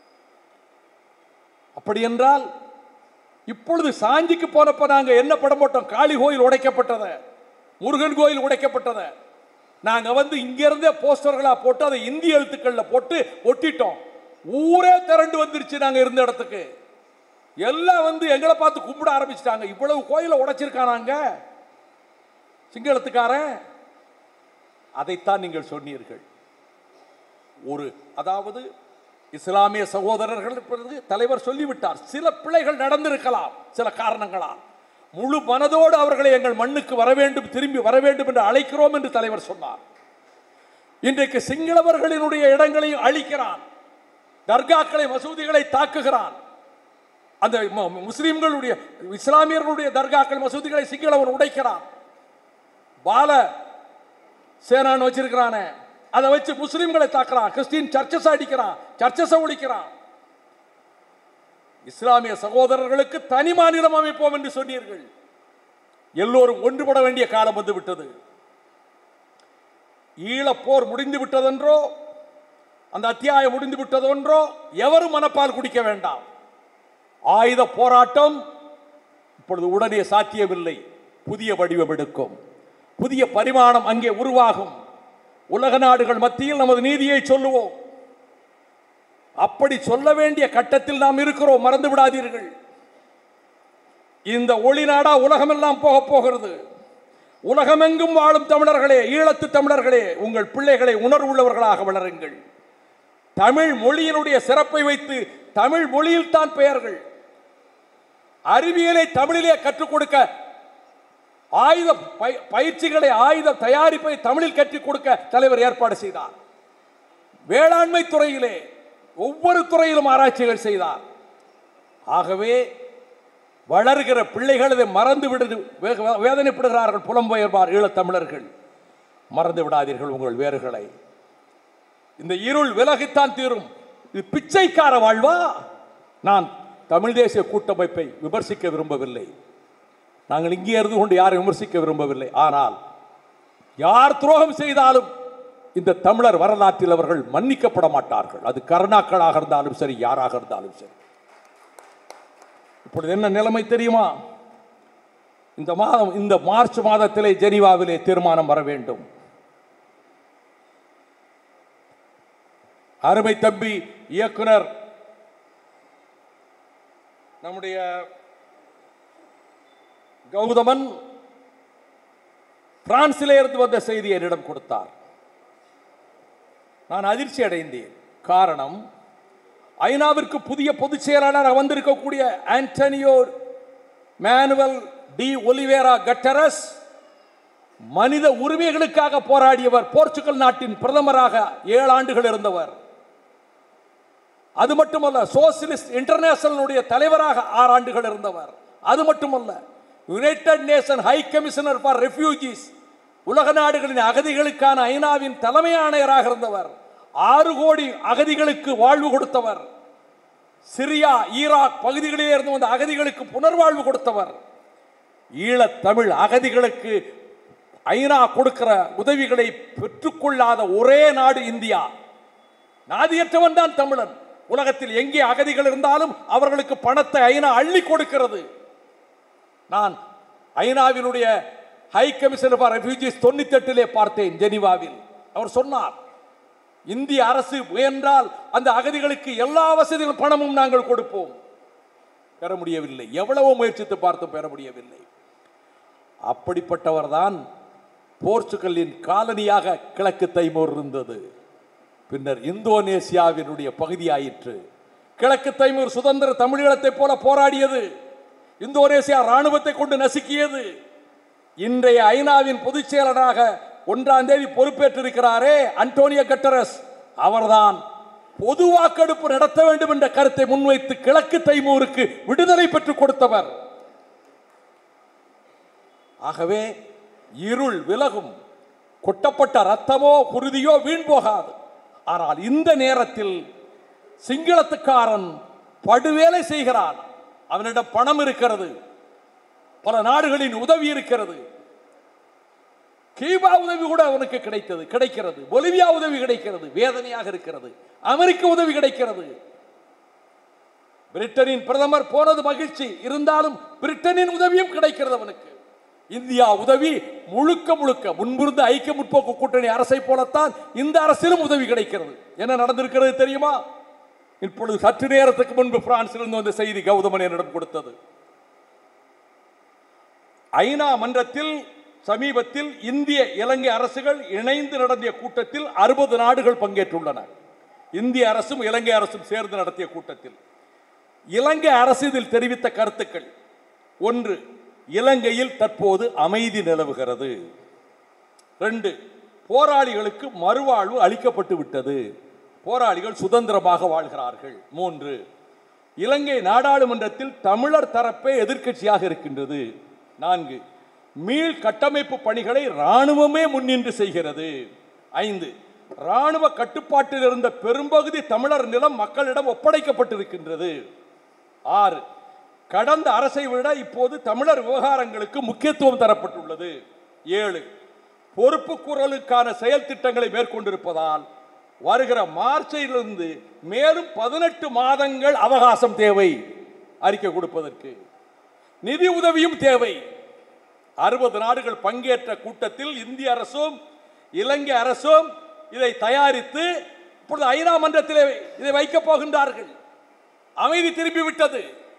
அப்படி என்றால் இப்பொழுது சாஞ்சிக்கு போனப்ப நாங்க என்ன படம் போட்டோம் காளி கோயில் உடைக்கப்பட்டத முருகன் கோயில் உடைக்கப்பட்டத நாங்க வந்து இங்க இருந்தே போஸ்டர்களா போட்டு அதை இந்தி எழுத்துக்கள்ல போட்டு ஒட்டிட்டோம் ஊரே திரண்டு வந்துருச்சு நாங்க இருந்த இடத்துக்கு எல்லாம் வந்து எங்களை பார்த்து கும்பிட ஆரம்பிச்சிட்டாங்க இவ்வளவு கோயிலை உடைச்சிருக்கானாங்க சிங்களத்துக்காரன் அதைத்தான் நீங்கள் சொன்னீர்கள் ஒரு அதாவது இஸ்லாமிய சகோதரர்கள் பிறகு தலைவர் சொல்லிவிட்டார் சில பிழைகள் நடந்திருக்கலாம் சில காரணங்களால் முழு மனதோடு அவர்களை எங்கள் மண்ணுக்கு வர வேண்டும் திரும்பி வர வேண்டும் என்று அழைக்கிறோம் என்று தலைவர் சொன்னார் இன்றைக்கு சிங்களவர்களினுடைய இடங்களையும் அழிக்கிறான் தர்காக்களை மசூதிகளை தாக்குகிறான் அந்த மு- முஸ்லிம்களுடைய இஸ்லாமியர்களுடைய தர்காக்கள் மசூதிகளை சிங்களவன் உடைக்கிறான் பால சேனான்னு வச்சிருக்கிறானே அதை வச்சு முஸ்லிம்களை தாக்குறான் கிறிஸ்டின் சர்ச்சஸ் அடிக்கிறான் சர்ச்சஸை ஒழிக்கிறான் இஸ்லாமிய சகோதரர்களுக்கு தனி மாநிலம் அமைப்போம் என்று சொன்னீர்கள் எல்லோரும் ஒன்றுபட வேண்டிய காலம் வந்து விட்டது ஈழப்போர் முடிந்து விட்டதென்றோ அந்த அத்தியாயம் முடிந்து விட்டதென்றோ எவரும் மனப்பால் குடிக்க வேண்டாம் ஆயுத போராட்டம் இப்பொழுது உடனே சாத்தியமில்லை புதிய வடிவம் எடுக்கும் புதிய பரிமாணம் அங்கே உருவாகும் உலக நாடுகள் மத்தியில் நமது நீதியை சொல்லுவோம் அப்படி சொல்ல வேண்டிய கட்டத்தில் நாம் இருக்கிறோம் மறந்து விடாதீர்கள் இந்த ஒளி நாடா உலகமெல்லாம் போக போகிறது உலகமெங்கும் வாழும் தமிழர்களே ஈழத்து தமிழர்களே உங்கள் பிள்ளைகளை உணர்வுள்ளவர்களாக வளருங்கள் தமிழ் மொழியினுடைய சிறப்பை வைத்து தமிழ் மொழியில் தான் பெயர்கள் அறிவியலை தமிழிலே கற்றுக் கொடுக்க ஆயுத பய- பயிற்சிகளை ஆயுத தயாரிப்பை தமிழில் கற்றுக் கொடுக்க தலைவர் ஏற்பாடு செய்தார் வேளாண்மை துறையிலே ஒவ்வொரு துறையிலும் ஆராய்ச்சிகள் செய்தார் ஆகவே வளர்கிற பிள்ளைகள் இதை மறந்து விடு வே- வேதனைப்படுகிறார்கள் புலம்பெயர்வார் ஈழத்தமிழர்கள் மறந்து விடாதீர்கள் உங்கள் வேர்களை இந்த இருள் விலகித்தான் தீரும் இது பிச்சைக்கார வாழ்வா நான் தமிழ் தேசிய கூட்டமைப்பை விமர்சிக்க விரும்பவில்லை நாங்கள் இங்கே இருந்து கொண்டு யாரை விமர்சிக்க விரும்பவில்லை ஆனால் யார் துரோகம் செய்தாலும் இந்த தமிழர் வரலாற்றில் அவர்கள் மன்னிக்கப்பட மாட்டார்கள் அது கருணாக்களாக இருந்தாலும் சரி யாராக இருந்தாலும் சரி இப்பொழுது என்ன நிலைமை தெரியுமா இந்த மாதம் இந்த மார்ச் மாதத்திலே ஜெனீவாவிலே தீர்மானம் வர வேண்டும் அருமை தம்பி இயக்குனர் நம்முடைய கௌதமன் பிரான்சிலே இருந்து வந்த செய்தியை என்னிடம் கொடுத்தார் நான் அதிர்ச்சி அடைந்தேன் காரணம் ஐநாவிற்கு புதிய பொதுச் செயலாளர் வந்திருக்கக்கூடிய Antonio Manuel de Oliveira Guterres மனித உரிமைகளுக்காக போராடியவர் போர்ச்சுகல் நாட்டின் பிரதமராக ஏழு ஆண்டுகள் இருந்தவர் அது மட்டுமல்ல சோசியலிஸ்ட் இன்டர்நேஷனலுடைய தலைவராக ஆறு ஆண்டுகள் இருந்தவர் அது மட்டுமல்ல united nation high commissioner for refugees உலக நாடுகளின் அகதிகளுக்கான ஐநாவின் தலைமை ஆணையராக இருந்தவர் ஆறு கோடி அகதிகளுக்கு வாழ்வு கொடுத்தவர் சிரியா ஈராக் பகுதிகளிலே இருந்து வந்த அகதிகளுக்கு புனர்வாழ்வு கொடுத்தவர் ஈழத் தமிழ் அகதிகளுக்கு ஐநா கொடுக்கிற உதவிகளை பெற்றுக்கொள்ளாத ஒரே நாடு இந்தியா நாதியற்றவன் தான் தமிழன் உலகத்தில் எங்கே அகதிகள் இருந்தாலும் அவர்களுக்கு பணத்தை ஐநா அள்ளி கொடுக்கிறது நான் ஐநாவினுடைய ஹை கமிஷனர் ஃபார் ரெஃப்யூஜிஸ் தொண்ணூத்தி எட்டிலே பார்த்தேன் ஜெனீவாவில் அவர் சொன்னார் இந்திய அரசு முயன்றால் அந்த அகதிகளுக்கு எல்லா வசதிகளும் பணமும் நாங்கள் கொடுப்போம் பெற முடியவில்லை எவ்வளவோ முயற்சித்து பார்த்தும் பெற முடியவில்லை அப்படிப்பட்டவர்தான் போர்ச்சுகலின் காலனியாக கிழக்கு தைமூர் இருந்தது பின்னர் இந்தோனேசியாவினுடைய பகுதியாயிற்று கிழக்கு தைமூர் சுதந்திர தமிழீழத்தைப் போல போராடியது இந்தோனேசியா ராணுவத்தை கொண்டு நசுக்கியது இன்றைய ஐநாவின் பொதுச் செயலராக ஒன்றாம் தேதி பொறுப்பேற்றிருக்கிறாரே அன்டோனியோ கட்டரஸ் அவர்தான் பொது வாக்கெடுப்பு நடத்த வேண்டும் என்ற கருத்தை முன்வைத்து கிழக்கு தைமூருக்கு விடுதலை பெற்றுக் கொடுத்தவர் ஆகவே இருள் விலகும் கொட்டப்பட்ட ரத்தமோ குருதியோ வீண் போகாது ஆனால் இந்த நேரத்தில் சிங்களத்துக்காரன் படுவேலை செய்கிறான் அவனிடம் பணம் இருக்கிறது பல நாடுகளின் உதவி இருக்கிறது கீபா உதவி கூட அவனுக்கு கிடைத்தது கிடைக்கிறது பொலிவியா உதவி கிடைக்கிறது வேதனையாக இருக்கிறது அமெரிக்க உதவி கிடைக்கிறது பிரிட்டனின் பிரதமர் போனது மகிழ்ச்சி இருந்தாலும் பிரிட்டனின் உதவியும் கிடைக்கிறது அவனுக்கு இந்தியா உதவி முழுக்க முழுக்க முன்பிருந்த ஐக்கிய முற்போக்கு கூட்டணி அரசை போலத்தான் இந்த அரசிலும் உதவி கிடைக்கிறது என்ன நடந்திருக்கிறது தெரியுமா இப்பொழுது சற்று நேரத்துக்கு முன்பு பிரான்சிலிருந்து வந்த செய்தி கௌதமன் என்னிடம் கொடுத்தது ஐநா மன்றத்தில் சமீபத்தில் இந்திய இலங்கை அரசுகள் இணைந்து நடத்திய கூட்டத்தில் அறுபது நாடுகள் பங்கேற்றுள்ளன இந்திய அரசும் இலங்கை அரசும் சேர்ந்து நடத்திய கூட்டத்தில் இலங்கை அரசு இதில் தெரிவித்த கருத்துக்கள் ஒன்று இலங்கையில் தற்போது அமைதி நிலவுகிறது ரெண்டு போராளிகளுக்கு மறுவாழ்வு அளிக்கப்பட்டு விட்டது போராளிகள் சுதந்திரமாக வாழ்கிறார்கள் மூன்று இலங்கை நாடாளுமன்றத்தில் தமிழர் தரப்பே எதிர்க்கட்சியாக இருக்கின்றது நான்கு மீள் கட்டமைப்பு பணிகளை ராணுவமே முன்னின்று செய்கிறது ஐந்து ராணுவ கட்டுப்பாட்டில் இருந்த பெரும்பகுதி தமிழர் நிலம் மக்களிடம் ஒப்படைக்கப்பட்டிருக்கின்றது ஆறு கடந்த அரசை விட இப்போது தமிழர் விவகாரங்களுக்கு முக்கியத்துவம் தரப்பட்டுள்ளது ஏழு பொறுப்பு குரலுக்கான செயல் திட்டங்களை மேற்கொண்டிருப்பதால் வருகிற மார்ச்சிலிருந்து மேலும் பதினெட்டு மாதங்கள் அவகாசம் தேவை அறிக்கை கொடுப்பதற்கு நிதி உதவியும் தேவை அறுபது நாடுகள் பங்கேற்ற கூட்டத்தில் இந்திய அரசும் இலங்கை அரசும் இதை தயாரித்து இப்பொழுது ஐநா மன்றத்திலே இதை வைக்கப் போகின்றார்கள் அமைதி திரும்பி விட்டது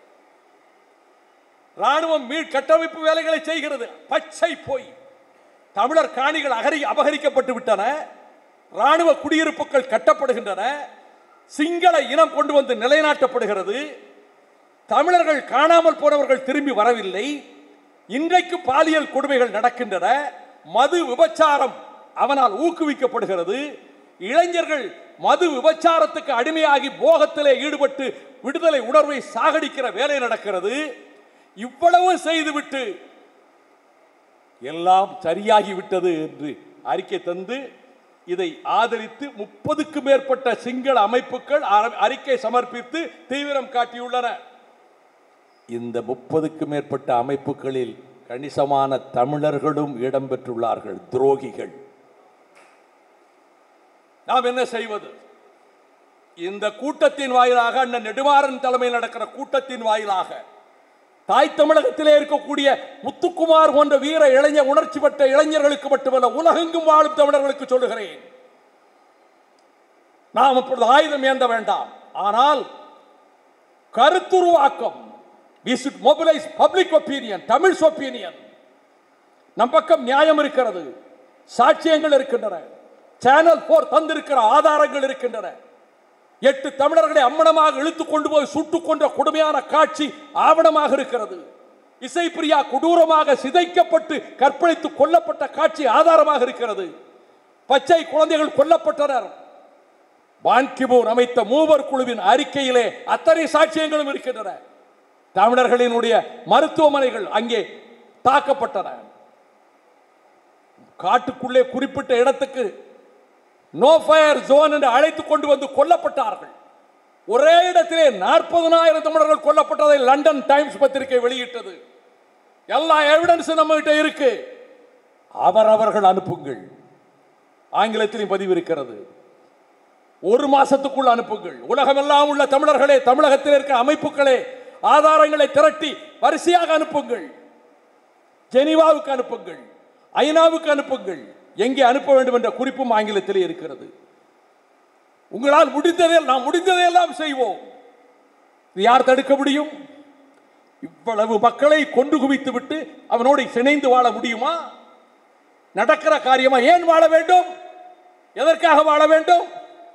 ராணுவம் மீள் கட்டமைப்பு வேலைகளை செய்கிறது பச்சை போய் தமிழர் காணிகள் அகரி அபகரிக்கப்பட்டு விட்டன ராணுவ குடியிருப்புகள் கட்டப்படுகின்றன சிங்கள இனம் கொண்டு வந்து நிலைநாட்டப்படுகிறது தமிழர்கள் காணாமல் போனவர்கள் திரும்பி வரவில்லை இன்றைக்கு பாலியல் கொடுமைகள் நடக்கின்றன மது விபச்சாரம் அவனால் ஊக்குவிக்கப்படுகிறது இளைஞர்கள் மது விபச்சாரத்துக்கு அடிமையாகி போகத்திலே ஈடுபட்டு விடுதலை உணர்வை சாகடிக்கிற வேலை நடக்கிறது இவ்வளவு செய்துவிட்டு எல்லாம் சரியாகி விட்டது என்று அறிக்கை தந்து இதை ஆதரித்து முப்பதுக்கு மேற்பட்ட சிங்கள அமைப்புகள் அர- அறிக்கை சமர்ப்பித்து தீவிரம் காட்டியுள்ளன இந்த முப்பதுக்கு மேற்பட்ட அமைப்புகளில் கணிசமான தமிழர்களும் இடம்பெற்றுள்ளார்கள் துரோகிகள் நாம் என்ன செய்வது இந்த கூட்டத்தின் வாயிலாக அண்ணன் நெடுமாறன் தலைமையில் நடக்கிற கூட்டத்தின் வாயிலாக தாய் தமிழகத்திலே இருக்கக்கூடிய முத்துக்குமார் போன்ற வீர இளைஞர் உணர்ச்சி பெற்ற இளைஞர்களுக்கு மட்டுமல்ல உலகெங்கும் வாழும் தமிழர்களுக்கு சொல்லுகிறேன் நாம் இப்பொழுது ஆயுதம் ஏந்த வேண்டாம் ஆனால் கருத்துருவாக்கம் we should mobilize public opinion Tamil opinion நம் பக்கம் நியாயம் இருக்கிறது சாட்சியங்கள் இருக்கின்றன சேனல் போர் தந்திருக்கிற ஆதாரங்கள் இருக்கின்றன எட்டு தமிழர்களை அம்மனமாக இழுத்துக் கொண்டு போய் சுட்டுக் கொன்ற கொடுமையான காட்சி ஆவணமாக இருக்கிறது இசைப்பிரியா கொடூரமாக சிதைக்கப்பட்டு கற்பழித்து கொல்லப்பட்ட காட்சி ஆதாரமாக இருக்கிறது பச்சை குழந்தைகள் கொல்லப்பட்டனர் பான்கிமூன் அமைத்த மூவர் குழுவின் அறிக்கையிலே அத்தனை சாட்சியங்களும் இருக்கின்றன தமிழர்களினுடைய மருத்துவமனைகள் அங்கே தாக்கப்பட்டன காட்டுக்குள்ளே குறிப்பிட்ட இடத்துக்கு நோ ஃபயர் ஜோன் என்று அழைத்து கொண்டு வந்து கொல்லப்பட்டார்கள் ஒரே இடத்திலே நாற்பதனாயிரம் தமிழர்கள் கொல்லப்பட்டதை லண்டன் டைம்ஸ் பத்திரிகை வெளியிட்டது எல்லா எவிடன்ஸும் நம்ம கிட்ட இருக்கு அவரவர்கள் அனுப்புங்கள் ஆங்கிலத்திலும் பதிவு இருக்கிறது ஒரு மாசத்துக்குள் அனுப்புங்கள் உலகமெல்லாம் உள்ள தமிழர்களே தமிழகத்தில் இருக்கிற அமைப்புகளே ஆதாரங்களை திரட்டி வரிசையாக அனுப்புங்கள் ஜெனீவாவுக்கு அனுப்புங்கள் ஐநாவுக்கு அனுப்புங்கள் எங்கே அனுப்ப வேண்டும் என்ற குறிப்பும் ஆங்கிலத்திலே இருக்கிறது உங்களால் முடிந்ததை நாம் முடிந்ததையெல்லாம் செய்வோம் இது யார் தடுக்க முடியும் இவ்வளவு மக்களை கொண்டு குவித்து விட்டு அவனோடு இணைந்து வாழ முடியுமா நடக்கிற காரியமா ஏன் வாழ வேண்டும் எதற்காக வாழ வேண்டும்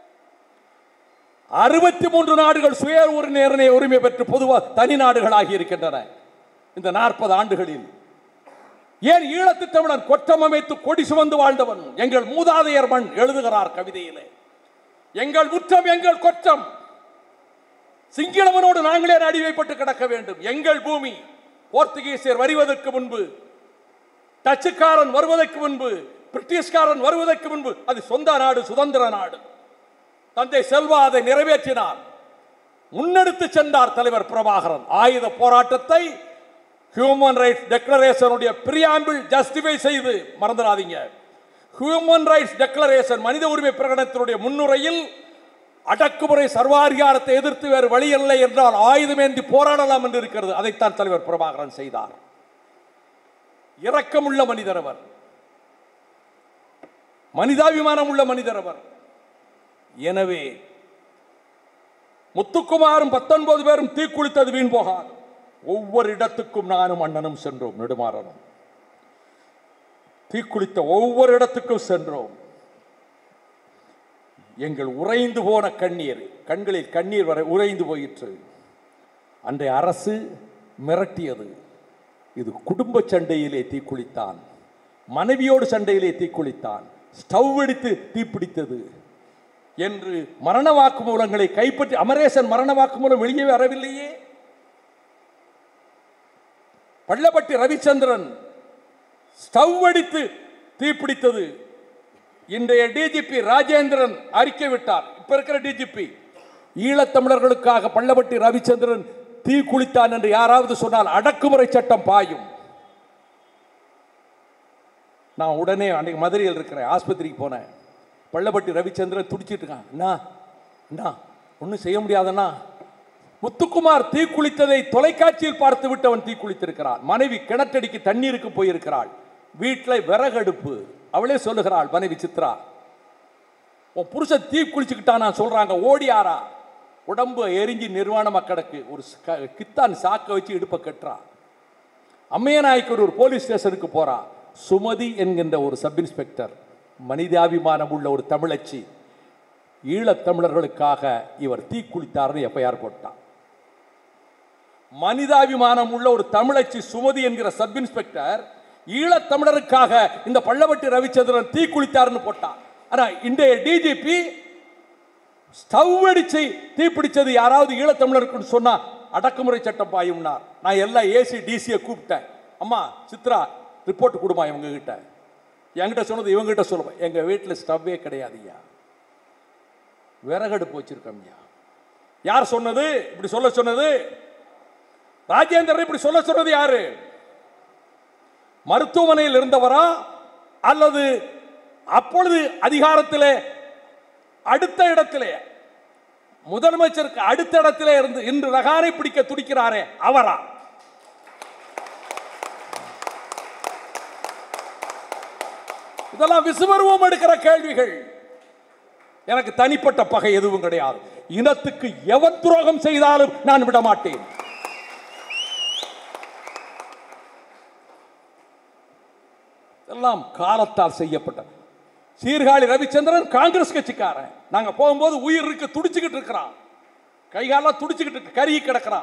அறுபத்தி மூன்று நாடுகள் சுய ஒரு நிர்ணய உரிமை பெற்று பொதுவாக தனி நாடுகளாகி இருக்கின்றன இந்த நாற்பது ஆண்டுகளில் ஏன் ஈழத்து தமிழன் கொற்றம் அமைத்து கொடி சுமந்து வாழ்ந்தவன் எங்கள் மூதாதையர் மண் எழுதுகிறார் கவிதையிலே எங்கள் முற்றம் எங்கள் கொற்றம் சிங்களவனோடு நாங்களே அடிவைப்பட்டு கிடக்க வேண்டும் எங்கள் பூமி போர்த்துகீசியர் வருவதற்கு முன்பு டச்சுக்காரன் வருவதற்கு முன்பு பிரிட்டிஷ்காரன் வருவதற்கு முன்பு அது சொந்த நாடு சுதந்திர நாடு தந்தை செல்வா அதை நிறைவேற்றினார் முன்னெடுத்து சென்றார் தலைவர் பிரபாகரன் ஆயுத போராட்டத்தை ஹியூமன் ரைட்ஸ் டெக்ளரேஷனுடைய பிரியாம்பிள் ஜஸ்டிஃபை செய்து மறந்துடாதீங்க ஹியூமன் ரைட்ஸ் டெக்ளரேஷன் மனித உரிமை பிரகடனத்தினுடைய முன்னுரையில் அடக்குமுறை சர்வாதிகாரத்தை எதிர்த்து வேறு வழி இல்லை என்றால் ஆயுதமேந்தி போராடலாம் என்று இருக்கிறது அதைத்தான் தலைவர் பிரபாகரன் செய்தார் இரக்கமுள்ள மனிதர் அவர் மனிதாபிமானம் உள்ள மனிதர் அவர் எனவே முத்துக்குமாரும் பத்தொன்பது பேரும் தீக்குளித்தது வீண் போகாது ஒவ்வொரு இடத்துக்கும் நானும் அண்ணனும் சென்றோம் நெடுமாறனும் தீக்குளித்த ஒவ்வொரு இடத்துக்கும் சென்றோம் எங்கள் உறைந்து போன கண்ணீர் கண்களில் கண்ணீர் வரை உறைந்து போயிற்று அன்றைய அரசு மிரட்டியது இது குடும்ப சண்டையிலே தீக்குளித்தான் மனைவியோடு சண்டையிலே தீக்குளித்தான் ஸ்டவ் வெடித்து தீப்பிடித்தது என்று மரண வாக்குமூலங்களை கைப்பற்றி அமரேசன் மரண வாக்குமூலம் வெளியே வரவில்லையே பள்ளப்பட்டி ரவிச்சந்திரன் ஸ்டவ் அடித்து தீப்பிடித்தது இன்றைய டிஜிபி ராஜேந்திரன் அறிக்கை விட்டார் இப்ப இருக்கிற டிஜிபி ஈழத்தமிழர்களுக்காக பள்ளப்பட்டி ரவிச்சந்திரன் தீ குளித்தான் என்று யாராவது சொன்னால் அடக்குமுறை சட்டம் பாயும் நான் உடனே அன்றைக்கு மதுரையில் இருக்கிறேன் ஆஸ்பத்திரிக்கு போனேன் பள்ளப்பட்டி ரவிச்சந்திரன் துடிச்சிட்டு இருக்கான் அண்ணா அண்ணா ஒன்றும் செய்ய முடியாதண்ணா முத்துக்குமார் தீக்குளித்ததை தொலைக்காட்சியில் பார்த்து விட்டு அவன் தீக்குளித்திருக்கிறான் மனைவி கிணற்றடிக்கு தண்ணீருக்கு போயிருக்கிறாள் வீட்டில் விறகடுப்பு அவளே சொல்லுகிறாள் மனைவி சித்ரா உன் புருஷன் தீ குளிச்சுக்கிட்டான் நான் சொல்றாங்க ஓடியாரா உடம்பு எரிஞ்சு நிர்வாணமா கிடக்கு ஒரு க- கித்தான் சாக்க வச்சு இடுப்பை கட்டுறா அம்மையநாயக்கர் ஒரு போலீஸ் ஸ்டேஷனுக்கு போறா சுமதி என்கின்ற ஒரு சப் இன்ஸ்பெக்டர் மனிதாபிமானம் உள்ள ஒரு தமிழச்சி ஈழத் தமிழர்களுக்காக இவர் தீக்குளித்தார்னு எஃப்ஐஆர் போட்டான் மனிதாபிமானம் உள்ள ஒரு தமிழச்சி சுமதி என்கிற சப் இன்ஸ்பெக்டர் ஈழத் தமிழருக்காக இந்த பள்ளவட்டி ரவிச்சந்திரன் தீக்குளித்தார்னு போட்டான் ஆனா இன்றைய டிஜிபி ஸ்டவ் அடிச்சு தீப்பிடிச்சது யாராவது ஈழத்தமிழருக்குன்னு சொன்னா அடக்குமுறை சட்டம் பாயும்னார் நான் எல்லா ஏசி டிசியை கூப்பிட்டேன் அம்மா சித்ரா ரிப்போர்ட் கொடுமா இவங்க கிட்ட என்கிட்ட சொன்னது இவங்க கிட்ட சொல்லுவேன் எங்க வீட்டில் ஸ்டவ்வே கிடையாதுய்யா விறகடுப்பு வச்சிருக்கோம் ஐயா யார் சொன்னது இப்படி சொல்ல சொன்னது ராஜேந்திரன் இப்படி சொல்ல சொன்னது யாரு மருத்துவமனையில் இருந்தவரா அல்லது அப்பொழுது அதிகாரத்திலே அடுத்த இடத்திலே முதலமைச்சருக்கு அடுத்த இடத்திலே இருந்து இன்று ரகானை பிடிக்க துடிக்கிறாரே அவரா இதெல்லாம் விசுவருவம் எடுக்கிற கேள்விகள் எனக்கு தனிப்பட்ட பகை எதுவும் கிடையாது இனத்துக்கு எவன் துரோகம் செய்தாலும் நான் விட மாட்டேன் எல்லாம் காலத்தால் செய்யப்பட்ட சீர்காழி ரவிச்சந்திரன் காங்கிரஸ் கட்சிக்காரன் நாங்க போகும்போது உயிர் இருக்கு துடிச்சுக்கிட்டு இருக்கிறான் கைகாலாம் துடிச்சுக்கிட்டு இருக்கு கருகி கிடக்கிறான்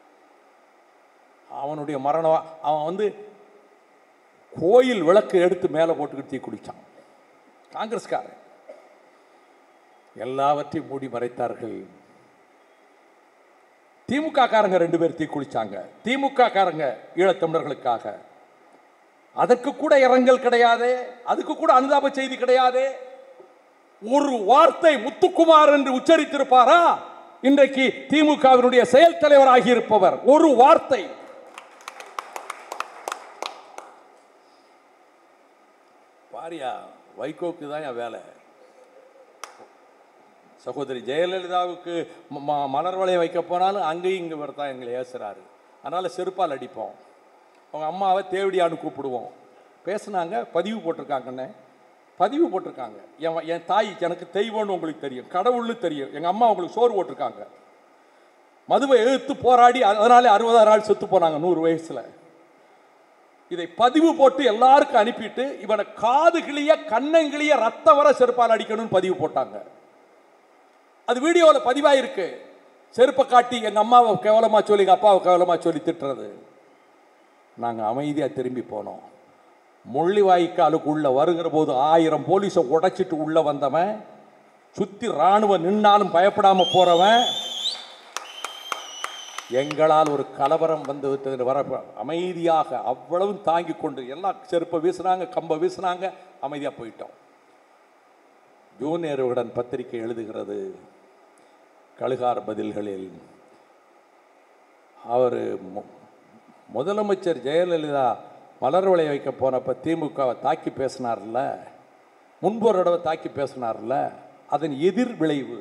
அவனுடைய மரணம் அவன் வந்து கோயில் விளக்கு எடுத்து மேலே போட்டுக்கிட்டு தீ குளிச்சான் காங்கிரஸ்காரன் எல்லாவற்றையும் மூடி மறைத்தார்கள் திமுக காரங்க ரெண்டு பேர் தீ குளிச்சாங்க திமுக காரங்க ஈழத்தமிழர்களுக்காக அதற்கு கூட இரங்கல் கிடையாது அதுக்கு கூட அனுதாப செய்தி கிடையாது ஒரு வார்த்தை முத்துக்குமார் என்று உச்சரித்திருப்பாரா இன்றைக்கு திமுகவினுடைய செயல் தலைவராகி இருப்பவர் ஒரு வார்த்தை பாரியா வைகோக்கு தான் என் வேலை சகோதரி ஜெயலலிதாவுக்கு ம- ம- மலர் வளையம் வைக்க போனாலும் அங்கேயும் இங்கே இவர் தான் எங்களை ஏசுறாரு அதனால் செருப்பால் அடிப்போம் அவங்க அம்மாவை தேவடியான்னு கூப்பிடுவோம் பேசுனாங்க பதிவு போட்டிருக்காங்கண்ணே பதிவு போட்டிருக்காங்க என் வ- என் தாய் எனக்கு தெய்வம்னு உங்களுக்கு தெரியும் கடவுள்னு தெரியும் எங்கள் அம்மா உங்களுக்கு சோறு போட்டிருக்காங்க மதுவை எதிர்த்து போராடி அதனாலே அறுபதாறு நாள் செத்து போனாங்க நூறு வயசில் இதை பதிவு போட்டு எல்லாருக்கும் அனுப்பிட்டு இவனை காது கிளிய கண்ணங்கிளிய ரத்தம் வர செருப்பால் அடிக்கணும்னு பதிவு போட்டாங்க அது வீடியோவில் பதிவாயிருக்கு செருப்பை காட்டி எங்கள் அம்மாவை கேவலமாக சொல்லி எங்கள் அப்பாவை கேவலமாக சொல்லி திட்டுறது நாங்கள் அமைதியாக திரும்பி போனோம் முள்ளிவாய்க்காலுக்கு உள்ள வருகிற போது ஆயிரம் போலீஸை உடைச்சிட்டு உள்ள வந்தவன் சுத்தி ராணுவம் நின்னாலும் பயப்படாம போறவன் எங்களால் ஒரு கலவரம் வந்து விட்டது வர அமைதியாக அவ்வளவும் தாங்கி கொண்டு எல்லாம் செருப்பை வீசுனாங்க கம்பை வீசுனாங்க அமைதியாக போயிட்டோம் ஜூனியர் விகடன் பத்திரிகை எழுதுகிறது கழுகார் பதில்களில் அவர் முதலமைச்சர் ஜெயலலிதா மலர் விளைய வைக்க போனப்ப திமுகவை தாக்கி பேசினார்ல முன்பு ஒரு தடவை தாக்கி பேசினார்ல அதன் எதிர் விளைவு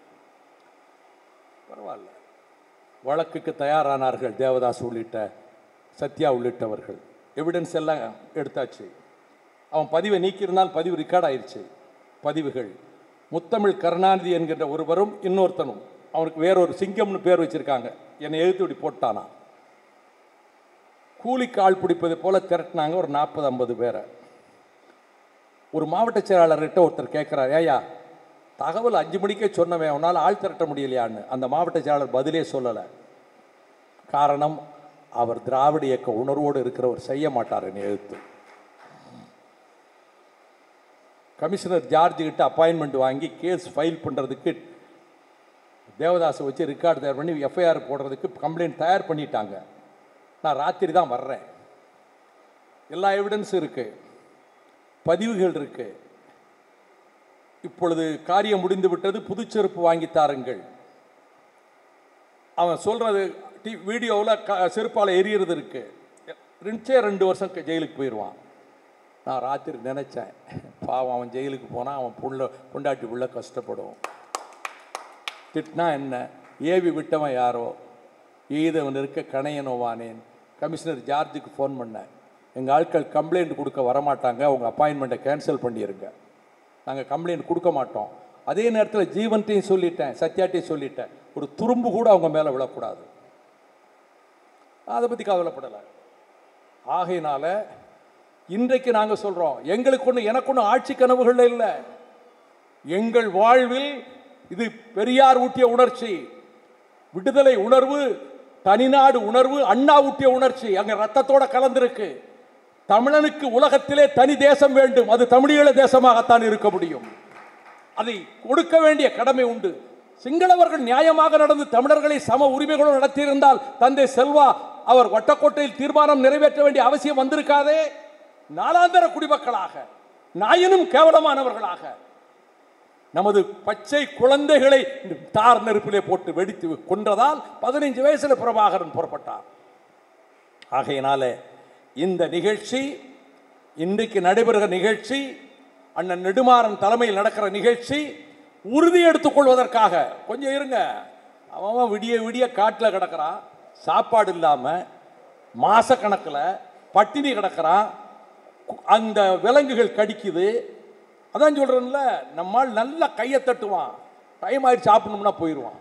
பரவாயில்ல வழக்குக்கு தயாரானார்கள் தேவதாஸ் உள்ளிட்ட சத்யா உள்ளிட்டவர்கள் எவிடன்ஸ் எல்லாம் எடுத்தாச்சு அவன் பதிவை நீக்கியிருந்தால் பதிவு ரெக்கார்ட் ஆயிடுச்சு பதிவுகள் முத்தமிழ் கருணாநிதி என்கின்ற ஒருவரும் இன்னொருத்தனும் அவனுக்கு வேறொரு சிங்கம்னு பேர் வச்சிருக்காங்க என்னை எழுத்து இப்படி போட்டானா கூலிக்கு ஆள் பிடிப்பது போல திரட்டினாங்க ஒரு நாற்பது ஐம்பது பேரை ஒரு மாவட்ட செயலாளர்கிட்ட ஒருத்தர் கேட்குறார் ஏயா தகவல் அஞ்சு மணிக்கே சொன்னவன் உன்னால் ஆள் திரட்ட முடியலையான்னு அந்த மாவட்ட செயலாளர் பதிலே சொல்லலை காரணம் அவர் திராவிட இயக்க உணர்வோடு இருக்கிறவர் செய்ய மாட்டார் என்னை எழுத்து கமிஷனர் ஜார்ஜ் கிட்ட அப்பாயின்மெண்ட் வாங்கி கேஸ் ஃபைல் பண்ணுறதுக்கு தேவதாஸை வச்சு ரெக்கார்டு தயார் பண்ணி எஃப்ஐஆர் போடுறதுக்கு கம்ப்ளைண்ட் தயார் பண்ணிட்டாங்க நான் ராத்திரி தான் வர்றேன் எல்லா எவிடன்ஸும் இருக்கு பதிவுகள் இருக்கு இப்பொழுது காரியம் முடிந்து விட்டது புதுச்செருப்பு வாங்கி தாருங்கள் அவன் சொல்றது டி வீடியோவில் க செருப்பால் எரியறது இருக்கு ரெண்டே ரெண்டு வருஷம் க- ஜெயிலுக்கு போயிடுவான் நான் ராத்திரி நினச்சேன் பாவம் அவன் ஜெயிலுக்கு போனால் அவன் புள்ள பொண்டாட்டி புள்ள கஷ்டப்படும் திட்டினா என்ன ஏவி விட்டவன் யாரோ ஈதவன் இருக்க கணையனோவானேன் கமிஷனர் ஜார்ஜுக்கு ஃபோன் பண்ணேன் எங்கள் ஆட்கள் கம்ப்ளைண்ட் கொடுக்க வரமாட்டாங்க அவங்க அப்பாயின்மெண்ட்டை கேன்சல் பண்ணிடுங்க நாங்கள் கம்ப்ளைண்ட் கொடுக்க மாட்டோம் அதே நேரத்தில் ஜீவன்ட்டையும் சொல்லிட்டேன் சத்யாட்டையும் சொல்லிட்டேன் ஒரு துரும்பு கூட அவங்க மேலே விழக்கூடாது அதை பற்றி கவலைப்படலை ஆகையினால இன்றைக்கு நாங்கள் சொல்கிறோம் எங்களுக்கு ஒன்று எனக்கு ஒன்று ஆட்சி கனவுகள் இல்லை எங்கள் வாழ்வில் இது பெரியார் ஊட்டிய உணர்ச்சி விடுதலை உணர்வு தனிநாடு உணர்வு அண்ணா ஊட்டிய உணர்ச்சி அங்க ரத்தத்தோட கலந்திருக்கு தமிழனுக்கு உலகத்திலே தனி தேசம் வேண்டும் அது தமிழீழ தேசமாகத்தான் இருக்க முடியும் அதை கொடுக்க வேண்டிய கடமை உண்டு சிங்களவர்கள் நியாயமாக நடந்து தமிழர்களை சம உரிமைகளோடு நடத்தியிருந்தால் தந்தை செல்வா அவர் வட்டக்கோட்டையில் தீர்மானம் நிறைவேற்ற வேண்டிய அவசியம் வந்திருக்காதே நாளாந்தர குடிமக்களாக நாயினும் கேவலமானவர்களாக நமது பச்சை குழந்தைகளை தார் நெருப்பிலே போட்டு வெடித்து கொன்றதால் பதினைஞ்சு வயசுல பிரபாகரன் புறப்பட்டார் ஆகையினால இந்த நிகழ்ச்சி இன்றைக்கு நடைபெறுகிற நிகழ்ச்சி அண்ணன் நெடுமாறன் தலைமையில் நடக்கிற நிகழ்ச்சி உறுதி எடுத்துக்கொள்வதற்காக கொஞ்சம் இருங்க அவன் அவன் விடிய விடிய காட்டில் கிடக்கிறான் சாப்பாடு இல்லாமல் மாசக்கணக்கில் பட்டினி கிடக்கிறான் கு- அந்த விலங்குகள் கடிக்குது அதான் சொல்றேன்ல நம்மால் நல்ல கையை தட்டுவான் டைம் ஆயிடுச்சு சாப்பிடணும்னா போயிடுவான்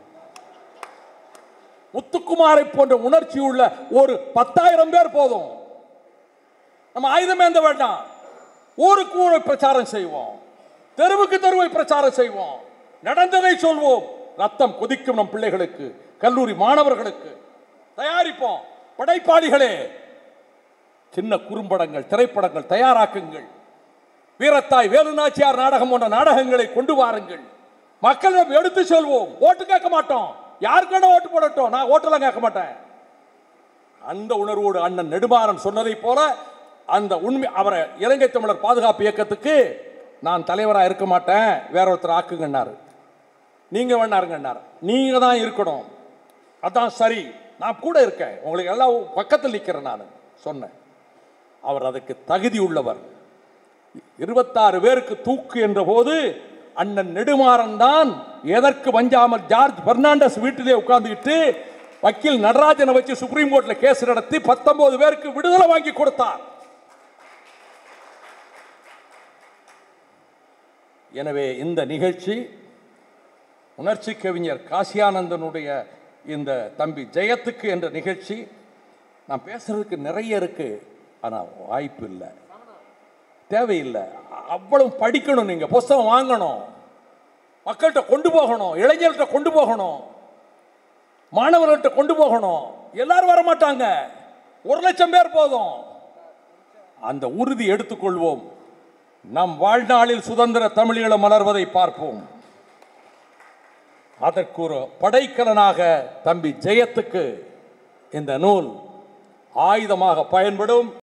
முத்துக்குமாரை போன்ற உணர்ச்சி உள்ள ஒரு பத்தாயிரம் பேர் போதும் நம்ம ஆயுதம் ஏந்த வேண்டாம் ஊருக்கு ஊரை பிரச்சாரம் செய்வோம் தெருவுக்கு தெருவை பிரச்சாரம் செய்வோம் நடந்ததை சொல்வோம் ரத்தம் கொதிக்கும் நம் பிள்ளைகளுக்கு கல்லூரி மாணவர்களுக்கு தயாரிப்போம் படைப்பாளிகளே சின்ன குறும்படங்கள் திரைப்படங்கள் தயாராக்குங்கள் வீரத்தாய் வேலுநாச்சியார் நாடகம் போன்ற நாடகங்களை கொண்டு வாருங்கள் மக்களிடம் எடுத்து செல்வோம் ஓட்டு கேட்க மாட்டோம் யாருக்கு ஓட்டு போடட்டும் நான் ஓட்டெல்லாம் கேட்க மாட்டேன் அந்த உணர்வோடு அண்ணன் நெடுமாறன் சொன்னதைப் போல அந்த உண்மை அவரை இலங்கை தமிழர் பாதுகாப்பு இயக்கத்துக்கு நான் தலைவராக இருக்க மாட்டேன் வேற ஒருத்தர் ஆக்குங்கன்னாரு நீங்க வேணாருங்கன்னார் நீங்க தான் இருக்கணும் அதான் சரி நான் கூட இருக்கேன் உங்களுக்கு எல்லாம் பக்கத்தில் நிற்கிறேன் நான் சொன்னேன் அவர் அதுக்கு தகுதி உள்ளவர் இருபத்தாறு பேருக்கு தூக்கு என்ற போது அண்ணன் நெடுமாறன் தான் எதற்கு வஞ்சாமல் ஜார்ஜ் பெர்னாண்டஸ் வீட்டிலே உட்கார்ந்துக்கிட்டு வக்கீல் நடராஜனை வச்சு சுப்ரீம் கோர்ட்ல கேஸ் நடத்தி பத்தொன்பது பேருக்கு விடுதலை வாங்கி கொடுத்தார் எனவே இந்த நிகழ்ச்சி உணர்ச்சி கவிஞர் காசியானந்தனுடைய இந்த தம்பி ஜெயத்துக்கு என்ற நிகழ்ச்சி நான் பேசுறதுக்கு நிறைய இருக்கு ஆனால் வாய்ப்பு இல்லை தேவையில்லை அவ்வளவு படிக்கணும் நீங்கள் புஸ்தகம் வாங்கணும் மக்கள்கிட்ட கொண்டு போகணும் இளைஞர்கள்ட்ட கொண்டு போகணும் மாணவர்கள்ட்ட கொண்டு போகணும் எல்லாரும் வர மாட்டாங்க ஒரு லட்சம் பேர் போதும் அந்த உறுதி எடுத்துக்கொள்வோம் நம் வாழ்நாளில் சுதந்திர தமிழீழம் மலர்வதை பார்ப்போம் அதற்கு ஒரு படைக்கலனாக தம்பி ஜெயத்துக்கு இந்த நூல் ஆயுதமாக பயன்படும்